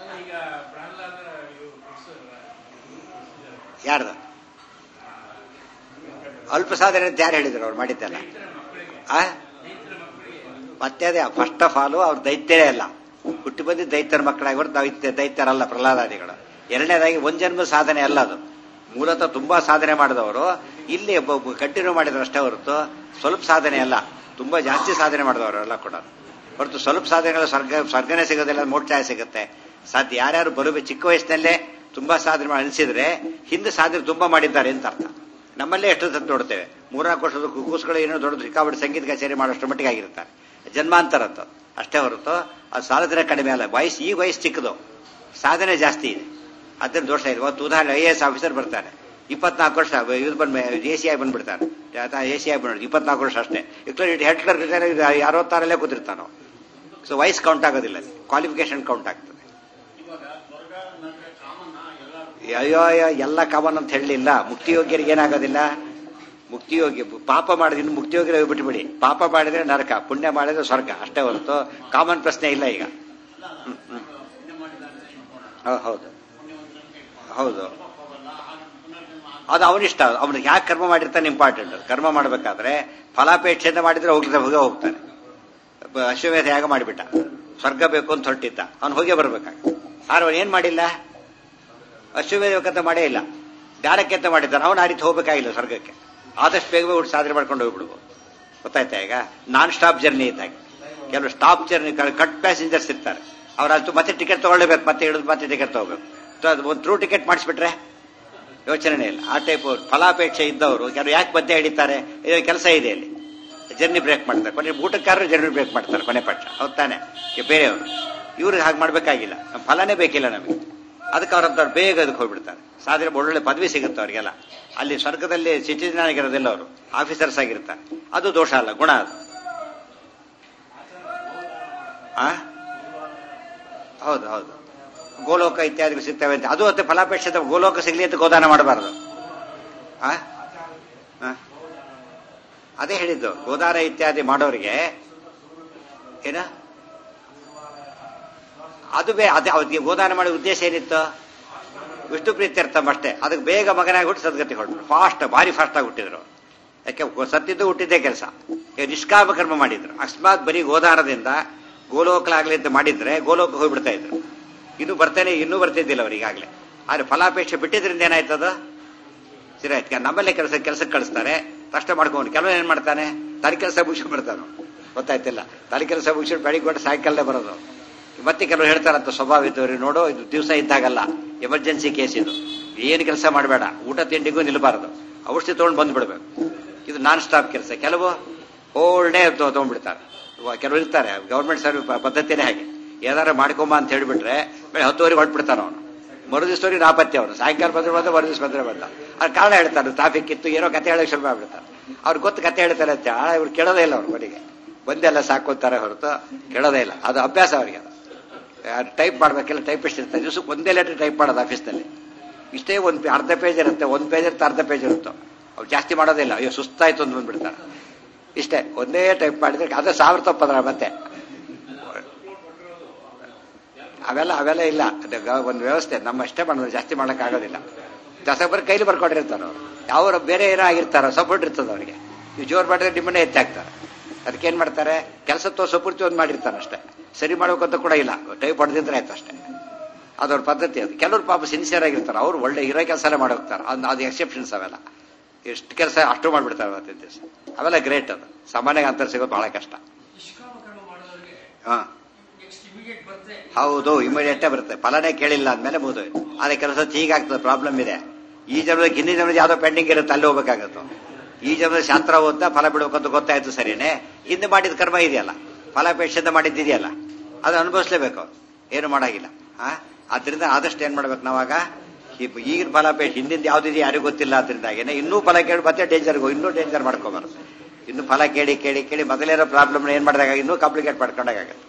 ಯಾರ್ದು ಅಲ್ಪ ಸಾಧನೆ ಅಂತ ಯಾರು ಹೇಳಿದ್ರು ಅವ್ರು ಮಾಡಿದ್ದಲ್ಲ ಆ ಮತ್ತೆ ಅದೇ ಫಸ್ಟ್ ಆಫ್ ಆಲ್ ಅವ್ರು ದೈತ್ಯರೇ ಅಲ್ಲ ಹುಟ್ಟಿ ಬಂದಿದ್ದು ದೈತ್ಯರ ಮಕ್ಕಳಾಗಿ ಹೊರತು ದೈತ್ಯ ದೈತ್ಯರಲ್ಲ ಪ್ರಹ್ಲಾದಾದಿಗಳು ಎರಡನೇದಾಗಿ ಒಂದ್ ಜನ್ಮ ಸಾಧನೆ ಅಲ್ಲ ಅದು ಮೂಲತಃ ತುಂಬಾ ಸಾಧನೆ ಮಾಡಿದವರು ಇಲ್ಲಿ ಕಂಟಿನ್ಯೂ ಮಾಡಿದ್ರು ಅಷ್ಟೇ ಹೊರತು ಸ್ವಲ್ಪ ಸಾಧನೆ ಅಲ್ಲ ತುಂಬಾ ಜಾಸ್ತಿ ಸಾಧನೆ ಮಾಡಿದವರು ಎಲ್ಲ ಕೂಡ ಹೊರತು ಸ್ವಲ್ಪ ಸಾಧನೆಗಳು ಸ್ವರ್ಗ ಸ್ವರ್ಗನೇ ಸಿಗೋದಿಲ್ಲ ಮೋಕ್ಷ ಸಿಗುತ್ತೆ ಸಾಧ್ಯ ಯಾರ್ಯಾರು ಬರುವ ಚಿಕ್ಕ ವಯಸ್ಸಿನಲ್ಲೇ ತುಂಬಾ ಸಾಧನೆ ಮಾಡಿ ಅನಿಸಿದ್ರೆ ಹಿಂದೆ ಸಾಧನೆ ತುಂಬಾ ಮಾಡಿದ್ದಾರೆ ಅಂತ ಅರ್ಥ ನಮ್ಮಲ್ಲೇ ಎಷ್ಟು ಸತ್ತು ನೋಡ್ತೇವೆ ಮೂರ್ನಾಲ್ಕು ವರ್ಷದ ಕೂಸುಗಳು ಏನೋ ದೊಡ್ಡ ಸಿಕ್ಕಾಬಿಟ್ಟು ಸಂಗೀತ ಕಚೇರಿ ಮಾಡೋಷ್ಟು ಮಟ್ಟಿಗೆ ಆಗಿರ್ತಾರೆ ಜನ್ಮಾಂತರ ಅಂತ ಅಷ್ಟೇ ಹೊರತು ಅದು ಸಾಧನೆ ಕಡಿಮೆ ಅಲ್ಲ ವಯಸ್ಸು ಈ ವಯಸ್ಸು ಚಿಕ್ಕದು ಸಾಧನೆ ಜಾಸ್ತಿ ಇದೆ ಅದ್ರ ದೋಷ ಇದೆ ಇವತ್ತು ಉದಾಹರಣೆ ಐ ಎ ಎಸ್ ಆಫೀಸರ್ ಬರ್ತಾರೆ ಇಪ್ಪತ್ನಾಲ್ಕು ವರ್ಷ ಇದು ಬಂದ್ ಎ ಸಿ ಆಗಿ ಬಂದ್ಬಿಡ್ತಾನೆ ಎ ಸಿ ಆಗಿ ಬಂದ್ಬಿಟ್ಟು ಇಪ್ಪತ್ನಾಲ್ಕು ವರ್ಷ ಅಷ್ಟೇ ಹೆಡ್ ಕ್ಲರ್ಕ್ ಅರವತ್ತಾರಲ್ಲೇ ಕೂತಿರ್ತಾನೋ ಸೊ ವಯಸ್ಸು ಕೌಂಟ್ ಆಗೋದಿಲ್ಲ ಕ್ವಾಲಿಫಿಕೇಶನ್ ಕೌಂಟ್ ಆಗ್ತದೆ ಅಯ್ಯೋ ಅಯ್ಯೋ ಎಲ್ಲ ಕಾಮನ್ ಅಂತ ಹೇಳಲಿಲ್ಲ ಮುಕ್ತಿಯೋಗ್ಯರಿಗೆ ಏನಾಗೋದಿಲ್ಲ ಮುಕ್ತಿಯೋಗ್ಯ ಪಾಪ ಮಾಡಿದ್ರೆ ಮುಕ್ತಿಯೋಗ್ಯ ಬಿಟ್ಬಿಡಿ ಪಾಪ ಮಾಡಿದ್ರೆ ನರಕ ಪುಣ್ಯ ಮಾಡಿದ್ರೆ ಸ್ವರ್ಗ ಅಷ್ಟೇ ಹೊರತು ಕಾಮನ್ ಪ್ರಶ್ನೆ ಇಲ್ಲ ಈಗ ಹೌದು ಹೌದು ಅದು ಅವನಿಷ್ಟ ಅವನಿಗೆ ಯಾಕೆ ಕರ್ಮ ಮಾಡಿರ್ತಾನೆ ಇಂಪಾರ್ಟೆಂಟ್ ಕರ್ಮ ಮಾಡಬೇಕಾದ್ರೆ ಫಲಾಪೇಕ್ಷೆಯಿಂದ ಮಾಡಿದ್ರೆ ಹೋಗ್ಲಿಕ್ಕೆ ಹೋಗೇ ಹೋಗ್ತಾನೆ ಅಶ್ವಮೇಧ ಯಾಗ ಮಾಡಿಬಿಟ್ಟ ಸ್ವರ್ಗ ಬೇಕು ಅಂತ ಹೊರಟಿದ್ದ ಅವ್ನು ಹೋಗೇ ಬರ್ಬೇಕಾಗ ಆದ್ರೆ ಅವನು ಏನ್ ಮಾಡಿಲ್ಲ ಅಶ್ವಮೇಧ ಬೇಕಂತ ಮಾಡೇ ಇಲ್ಲ ಗಾರಕ್ಕೆ ಅಂತ ಮಾಡಿದ್ದಾನೆ ಅವನು ಆ ರೀತಿ ಹೋಗ್ಬೇಕಾಗಿಲ್ಲ ಸ್ವರ್ಗಕ್ಕೆ ಆದಷ್ಟು ಬೇಗ ಬಿಟ್ಟು ಸಾಧನೆ ಮಾಡ್ಕೊಂಡು ಹೋಗ್ಬಿಡ್ಬೋದು ಗೊತ್ತಾಯ್ತಾ ಈಗ ನಾನ್ ಸ್ಟಾಪ್ ಜರ್ನಿ ಇದ್ದಾಗ ಕೆಲವು ಸ್ಟಾಪ್ ಜರ್ನಿ ಕಟ್ ಪ್ಯಾಸೆಂಜರ್ಸ್ ಇರ್ತಾರೆ ಅವ್ರಂತೂ ಮತ್ತೆ ಟಿಕೆಟ್ ತಗೊಳ್ಬೇಕು ಮತ್ತೆ ಹಿಡಿದು ಮತ್ತೆ ಟಿಕೆಟ್ ತಗೋಬೇಕು ಒಂದು ಥ್ರೂ ಟಿಕೆಟ್ ಮಾಡಿಸ್ಬಿಟ್ರೆ ಯೋಚನೆ ಇಲ್ಲ ಆ ಟೈಪ್ ಫಲಾಪೇಕ್ಷೆ ಇದ್ದವರು ಕೆಲವು ಯಾಕೆ ಮಧ್ಯೆ ಹಿಡಿತಾರೆ ಇದು ಕೆಲಸ ಇದೆ ಅಲ್ಲಿ ಜರ್ನಿ ಬ್ರೇಕ್ ಮಾಡ್ತಾರೆ ಕೊನೆ ಊಟಕ್ಕಾರರು ಜರ್ನಿ ಬ್ರೇಕ್ ಮಾಡ್ತಾರೆ ಕೊನೆ ಪಕ್ಷ ಹೌದ್ ತಾನೆ ಬೇರೆಯವರು ಇವ್ರಿಗೆ ಹಾಗೆ ಮಾಡ್ಬೇಕಾಗಿಲ್ಲ ನಮ್ಮ ಫಲನೇ ಬೇಕಿಲ್ಲ ನಮಗೆ ಅದಕ್ಕೆ ಅವ್ರಂತವ್ರು ಬೇಗ ಅದಕ್ಕೆ ಹೋಗ್ಬಿಡ್ತಾರೆ ಸಾಧನೆ ಒಳ್ಳೊಳ್ಳೆ ಪದವಿ ಸಿಗುತ್ತೆ ಅವರಿಗೆಲ್ಲ ಅಲ್ಲಿ ಸ್ವರ್ಗದಲ್ಲಿ ಸಿಟಿಜನ್ ಆಗಿರೋದಿಲ್ಲ ಅವರು ಆಫೀಸರ್ಸ್ ಆಗಿರ್ತಾರೆ ಅದು ದೋಷ ಅಲ್ಲ ಗುಣ ಅದು ಆ ಹೌದು ಹೌದು ಗೋಲೋಕ ಇತ್ಯಾದಿ ಸಿಗ್ತವೆ ಅಂತ ಅದು ಮತ್ತೆ ಫಲಾಪೇಕ್ಷೆ ಗೋಲೋಕ ಸಿಗ್ಲಿ ಅಂತ ಗೋದಾನ ಮಾಡಬಾರದು ಆ ಅದೇ ಹೇಳಿದ್ದು ಗೋದಾನ ಇತ್ಯಾದಿ ಮಾಡೋರಿಗೆ ಏನ ಅದು ಬೇ ಅದೇ ಅವ್ರಿಗೆ ಗೋದಾನ ಮಾಡೋ ಉದ್ದೇಶ ಏನಿತ್ತು ವಿಷ್ಣು ಪ್ರೀತ್ಯರ್ಥಂ ಅಷ್ಟೇ ಅದಕ್ಕೆ ಬೇಗ ಮಗನಾಗಿ ಹುಟ್ಟು ಸದ್ಗತಿ ಹೊರಟರು ಫಾಸ್ಟ್ ಭಾರಿ ಫಾಸ್ಟ್ ಆಗಿ ಹುಟ್ಟಿದ್ರು ಯಾಕೆ ಸತ್ತಿದ್ದು ಹುಟ್ಟಿದ್ದೇ ಕೆಲಸ ನಿಷ್ಕಾಮ ಕರ್ಮ ಮಾಡಿದ್ರು ಅಕಸ್ಮಾತ್ ಬರೀ ಗೋದಾನದಿಂದ ಗೋಲೋಕಲಾಗ್ಲಿ ಅಂತ ಮಾಡಿದ್ರೆ ಗೋಲೋಕ ಹೋಗ್ಬಿಡ್ತಾ ಇದ್ರು ಇನ್ನು ಬರ್ತಾನೆ ಇನ್ನೂ ಬರ್ತಿದ್ದಿಲ್ಲ ಅವ್ರು ಈಗಾಗಲೇ ಆದ್ರೆ ಫಲಾಪೇಕ್ಷೆ ಬಿಟ್ಟಿದ್ರಿಂದ ಏನಾಯ್ತದ ಸರಿ ಆಯ್ತು ನಮ್ಮಲ್ಲೇ ಕೆಲಸ ಕೆಲಸಕ್ಕೆ ಕಳಿಸ್ತಾರೆ ಕಷ್ಟ ಮಾಡ್ಕೊಂಡು ಕೆಲವು ಏನ್ ಮಾಡ್ತಾನೆ ತಲೆ ಕೆಲಸ ಮುಗಿಸ್ಕೊಂಡು ಬರ್ತಾನೆ ಗೊತ್ತಾಯ್ತಿಲ್ಲ ತಲೆ ಕೆಲಸ ಮುಗಿಸ್ಕೊಂಡು ಬೆಳಿಗ್ಗೆ ಕೊಟ್ಟು ಸಾಯಂಕಾಲನೇ ಬರೋದು ಮತ್ತೆ ಕೆಲವರು ಹೇಳ್ತಾರಂತ ಸ್ವಭಾವ ಇದ್ದವ್ರಿಗೆ ನೋಡು ಇದು ದಿವಸ ಇದ್ದಾಗಲ್ಲ ಎಮರ್ಜೆನ್ಸಿ ಕೇಸ್ ಇದು ಏನು ಕೆಲಸ ಮಾಡಬೇಡ ಊಟ ತಿಂಡಿಗೂ ನಿಲ್ಬಾರದು ಔಷಧಿ ತೊಗೊಂಡು ಬಂದ್ಬಿಡ್ಬೇಕು ಇದು ನಾನ್ ಸ್ಟಾಪ್ ಕೆಲಸ ಕೆಲವು ಹೋಲ್ ಡೇ ತಗೊಂಡ್ಬಿಡ್ತಾರೆ ಕೆಲವರು ಇರ್ತಾರೆ ಗೌರ್ಮೆಂಟ್ ಸರ್ವಿಸ್ ಪದ್ಧತಿನೇ ಹಾಗೆ ಏನಾರು ಮಾಡ್ಕೊಂಬ ಅಂತ ಹೇಳಿಬಿಟ್ರೆ ಬೆಳೆ ಹತ್ತುವರೆಗೆ ಹೊಟ್ಬಿಡ್ತಾನೆ ಅವನು ಮರುದಿವಸವರೆಗೆ ನಾಪತ್ತೆ ಅವನು ಸಾಯಂಕಾಲ ಬಂದ್ರೆ ಬಂದ ಮರುದಿವಸ ಬಂದ್ರೆ ಬಂದ ಅವ್ರ ಕಾರಣ ಹೇಳ್ತಾರೆ ಟ್ರಾಫಿಕ್ ಇತ್ತು ಏನೋ ಕತೆ ಹೇಳಕ್ ಶುರು ಮಾಡ್ಬಿಡ್ತಾರೆ ಅವ್ರಿಗೆ ಗೊತ್ತು ಕತೆ ಹೇಳ್ತಾರೆ ಅಂತ ಇವ್ರು ಕೇಳೋದೇ ಇಲ್ಲ ಅವ್ರ ಮನೆಗೆ ಬಂದೆಲ್ಲ ಸಾಕೋತಾರೆ ಹೊರತು ಕೇಳೋದೇ ಇಲ್ಲ ಅದು ಅಭ್ಯಾಸ ಅವರಿಗೆ ಅದು ಟೈಪ್ ಮಾಡ್ಬೇಕೆಲ್ಲ ಟೈಪಿಸ್ಟ್ ಇರ್ತಾರೆ ದಿವಸಕ್ಕೆ ಒಂದೇ ಲೆಟರ್ ಟೈಪ್ ಮಾಡೋದು ಆಫೀಸ್ನಲ್ಲಿ ಇಷ್ಟೇ ಒಂದು ಅರ್ಧ ಪೇಜ್ ಇರುತ್ತೆ ಒಂದು ಪೇಜ್ ಇರುತ್ತೆ ಅರ್ಧ ಪೇಜ್ ಇರುತ್ತೋ ಅವ್ರು ಜಾಸ್ತಿ ಮಾಡೋದಿಲ್ಲ ಅಯ್ಯೋ ಸುಸ್ತಾಯ್ತು ಅಂತ ಬಂದ್ಬಿಡ್ತಾರೆ ಇಷ್ಟೇ ಒಂದೇ ಟೈಪ್ ಮಾಡಿದ್ರೆ ಅದೇ ಸಾವಿರ ತಪ್ಪದ್ರ ಮತ್ತೆ ಅವೆಲ್ಲ ಅವೆಲ್ಲ ಇಲ್ಲ ಒಂದು ವ್ಯವಸ್ಥೆ ನಮ್ಮ ಅಷ್ಟೇ ಮಾಡೋದು ಜಾಸ್ತಿ ಮಾಡಕ್ ಆಗೋದಿಲ್ಲ ದಸಬರ್ ಕೈಲಿ ಬರ್ಕೊಂಡಿರ್ತಾರ ಅವ್ರು ಯಾವ ಬೇರೆ ಏನೋ ಆಗಿರ್ತಾರ ಸಪೋರ್ಟ್ ಇರ್ತದ ಅವ್ರಿಗೆ ನೀವು ಜೋರ್ ಮಾಡಿದ್ರೆ ನಿಮ್ಮನ್ನೇ ಹೆಚ್ಚಾಗ್ತಾರೆ ಅದಕ್ಕೆ ಏನ್ ಮಾಡ್ತಾರೆ ಕೆಲಸ ತೋರ್ಸೋ ಪೂರ್ತಿ ಒಂದು ಮಾಡಿರ್ತಾನೆ ಅಷ್ಟೇ ಸರಿ ಮಾಡ್ಬೇಕಂತ ಕೂಡ ಇಲ್ಲ ಟೈಪ್ ಹೊಡೆದಿದ್ರೆ ಆಯ್ತು ಅಷ್ಟೇ ಅದವ್ರ ಪದ್ಧತಿ ಅದು ಕೆಲವರು ಪಾಪ ಸಿನ್ಸಿಯರ್ ಆಗಿರ್ತಾರೆ ಅವ್ರು ಒಳ್ಳೆ ಇರೋ ಕೆಲಸನೇ ಮಾಡೋಗ್ತಾರೆ ಅದು ಅದು ಎಕ್ಸೆಪ್ಷನ್ಸ್ ಅವೆಲ್ಲ ಎಷ್ಟು ಕೆಲಸ ಅಷ್ಟು ಮಾಡ್ಬಿಡ್ತಾರೆ ಅವತ್ತಿನ ದಿವಸ ಅವೆಲ್ಲ ಗ್ರೇಟ್ ಅದು ಸಾಮಾನ್ಯ ಅಂತರ ಸಿಗೋದು ಬಹಳ ಕಷ್ಟ ಹಾ ಹೌದು ಇಮಿಡಿಯೇಟ್ ಬರುತ್ತೆ ಫಲನೇ ಕೇಳಿಲ್ಲ ಅಂದ್ಮೇಲೆ ಮುಗಿದು ಆದ್ರೆ ಕೆಲಸ ಹೀಗಾಗ್ತದೆ ಪ್ರಾಬ್ಲಮ್ ಇದೆ ಈ ಜನ್ಮದ ಹಿಂದಿನ ಜನ್ಮದ ಯಾವ್ದೋ ಪೆಂಡಿಂಗ್ ಇರುತ್ತೆ ಅಲ್ಲಿ ಹೋಗ್ಬೇಕಾಗತ್ತು ಈ ಜನ್ಮದ ಶಾಸ್ತ್ರ ಓದ್ತಾ ಫಲ ಬಿಡ್ಬೇಕಂತ ಗೊತ್ತಾಯ್ತು ಸರಿನೇ ಹಿಂದೆ ಮಾಡಿದ ಕರ್ಮ ಇದೆಯಲ್ಲ ಫಲಾಪೇಕ್ಷೆಯಿಂದ ಮಾಡಿದ್ದಿದೆಯಲ್ಲ ಅದು ಅನುಭವಿಸ್ಲೇಬೇಕು ಏನು ಮಾಡಾಗಿಲ್ಲ ಆ ಆದ್ರಿಂದ ಆದಷ್ಟು ಏನ್ ಮಾಡ್ಬೇಕು ನಾವಾಗ ಈ- ಈಗಿನ ಫಲ ಪೇಟ್ ಹಿಂದಿಂದ ಯಾವ್ದಿದೆ ಯಾರಿಗೂ ಗೊತ್ತಿಲ್ಲ ಅದರಿಂದಾಗೇನೆ ಇನ್ನೂ ಫಲ ಕೇಳಿ ಮತ್ತೆ ಡೇಂಜರ್ ಇನ್ನೂ ಡೇಂಜರ್ ಮಾಡ್ಕೋಬಾರ್ದು ಇನ್ನು ಫಲ ಕೇಳಿ ಕೇಳಿ ಕೇಳಿ ಮೊದಲೇನೋ ಪ್ರಾಬ್ಲಮ್ ಏನ್ ಮಾಡಿದಾಗ ಇನ್ನೂ ಕಾಂಪ್ಲಿಕೇಟ್ ಮಾಡ್ಕೊಂಡಾಗತ್ತೆ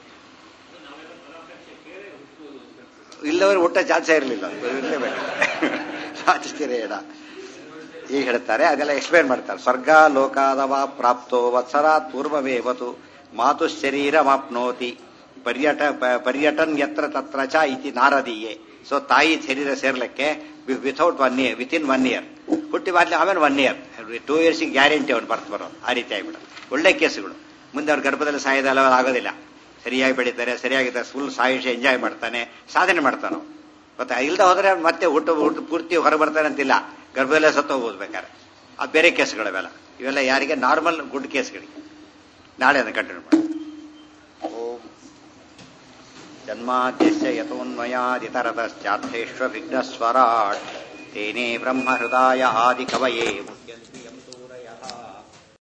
ಇಲ್ಲವರು ಊಟ ಚಾನ್ಸೇ ಇರಲಿಲ್ಲ ಇರಲೇಬೇಕು ಸಾಧಿಸ್ತೀರೇಡ ಈಗ ಹೇಳ್ತಾರೆ ಅದೆಲ್ಲ ಎಕ್ಸ್ಪ್ಲೇನ್ ಮಾಡ್ತಾರೆ ಸ್ವರ್ಗ ಲೋಕಾದವ ಪ್ರಾಪ್ತೋ ವತ್ಸರಾತ್ ಪೂರ್ವಮೇವತು ಮಾತು ಶರೀರ ಮಾಪ್ನೋತಿ ಪರ್ಯಟ ಪ- ಪರ್ಯಟನ್ ಯತ್ರ ತತ್ರ ಚ ಇತಿ ನಾರದೀಯೇ ಸೊ ತಾಯಿ ಶರೀರ ಸೇರ್ಲಿಕ್ಕೆ without one year with in one year ಹುಟ್ಟಿ ಬಾದ್ಲಿ ಆಮೇಲೆ one year two years guarantee ಅವ್ನು ಬರ್ತ್ ಬರೋದು ಆ ರೀತಿ ಆಗ್ಬಿಡೋದು ಒಳ್ಳೆ ಕೇಸುಗಳು ಮುಂದೆ ಅವ್ರ ಗರ್ಭದಲ್ಲಿ ಸಾಯೋದಲ್ಲ ಆಗೋದಿಲ್ಲ ಸರಿಯಾಗಿ ಬೆಳೀತಾರೆ ಸರಿಯಾಗಿದ್ದಾರೆ ಫುಲ್ ಸಾಯುಷ ಎಂಜಾಯ್ ಮಾಡ್ತಾನೆ ಸಾಧನೆ ಮಾಡ್ತಾನೆ ಮತ್ತೆ ಇಲ್ದ ಹೋದ್ರೆ ಅವ್ನು ಮತ್ತೆ ಹುಟ್ಟು ಹುಟ್ಟು ಪೂರ್ತಿ ಹೊರ ಬರ್ತಾನೆ ಅಂತಿಲ್ಲ ಗರ್ಭದಲ್ಲೇ ಸತ್ತು ಹೋಗ್ಬೋದು ಬೇಕಾದ್ರೆ ಅದು ಬೇರೆ ಕೇಸ್ಗಳಿವೆಲ್ಲ ಇವೆಲ್ಲ ಯಾರಿಗೆ ನಾರ್ಮಲ್ ಗುಡ್ ಕೇಸ್ಗಳಿಗೆ ನಾಳೆ ಅದನ್ನು ಕಂಟಿನ್ಯೂ ಮಾಡಿ ಓಂ ಜನ್ಮಾದ್ಯಸ್ಯ ಯತೋನ್ಮಯಾದಿತರತಶ್ಚಾರ್ಥೇಷ್ವ ವಿಘ್ನಸ್ವರಾಟ್ ತೇನೇ ಬ್ರಹ್ಮ ಹೃದಯ ಆದಿ ಕವಯೇ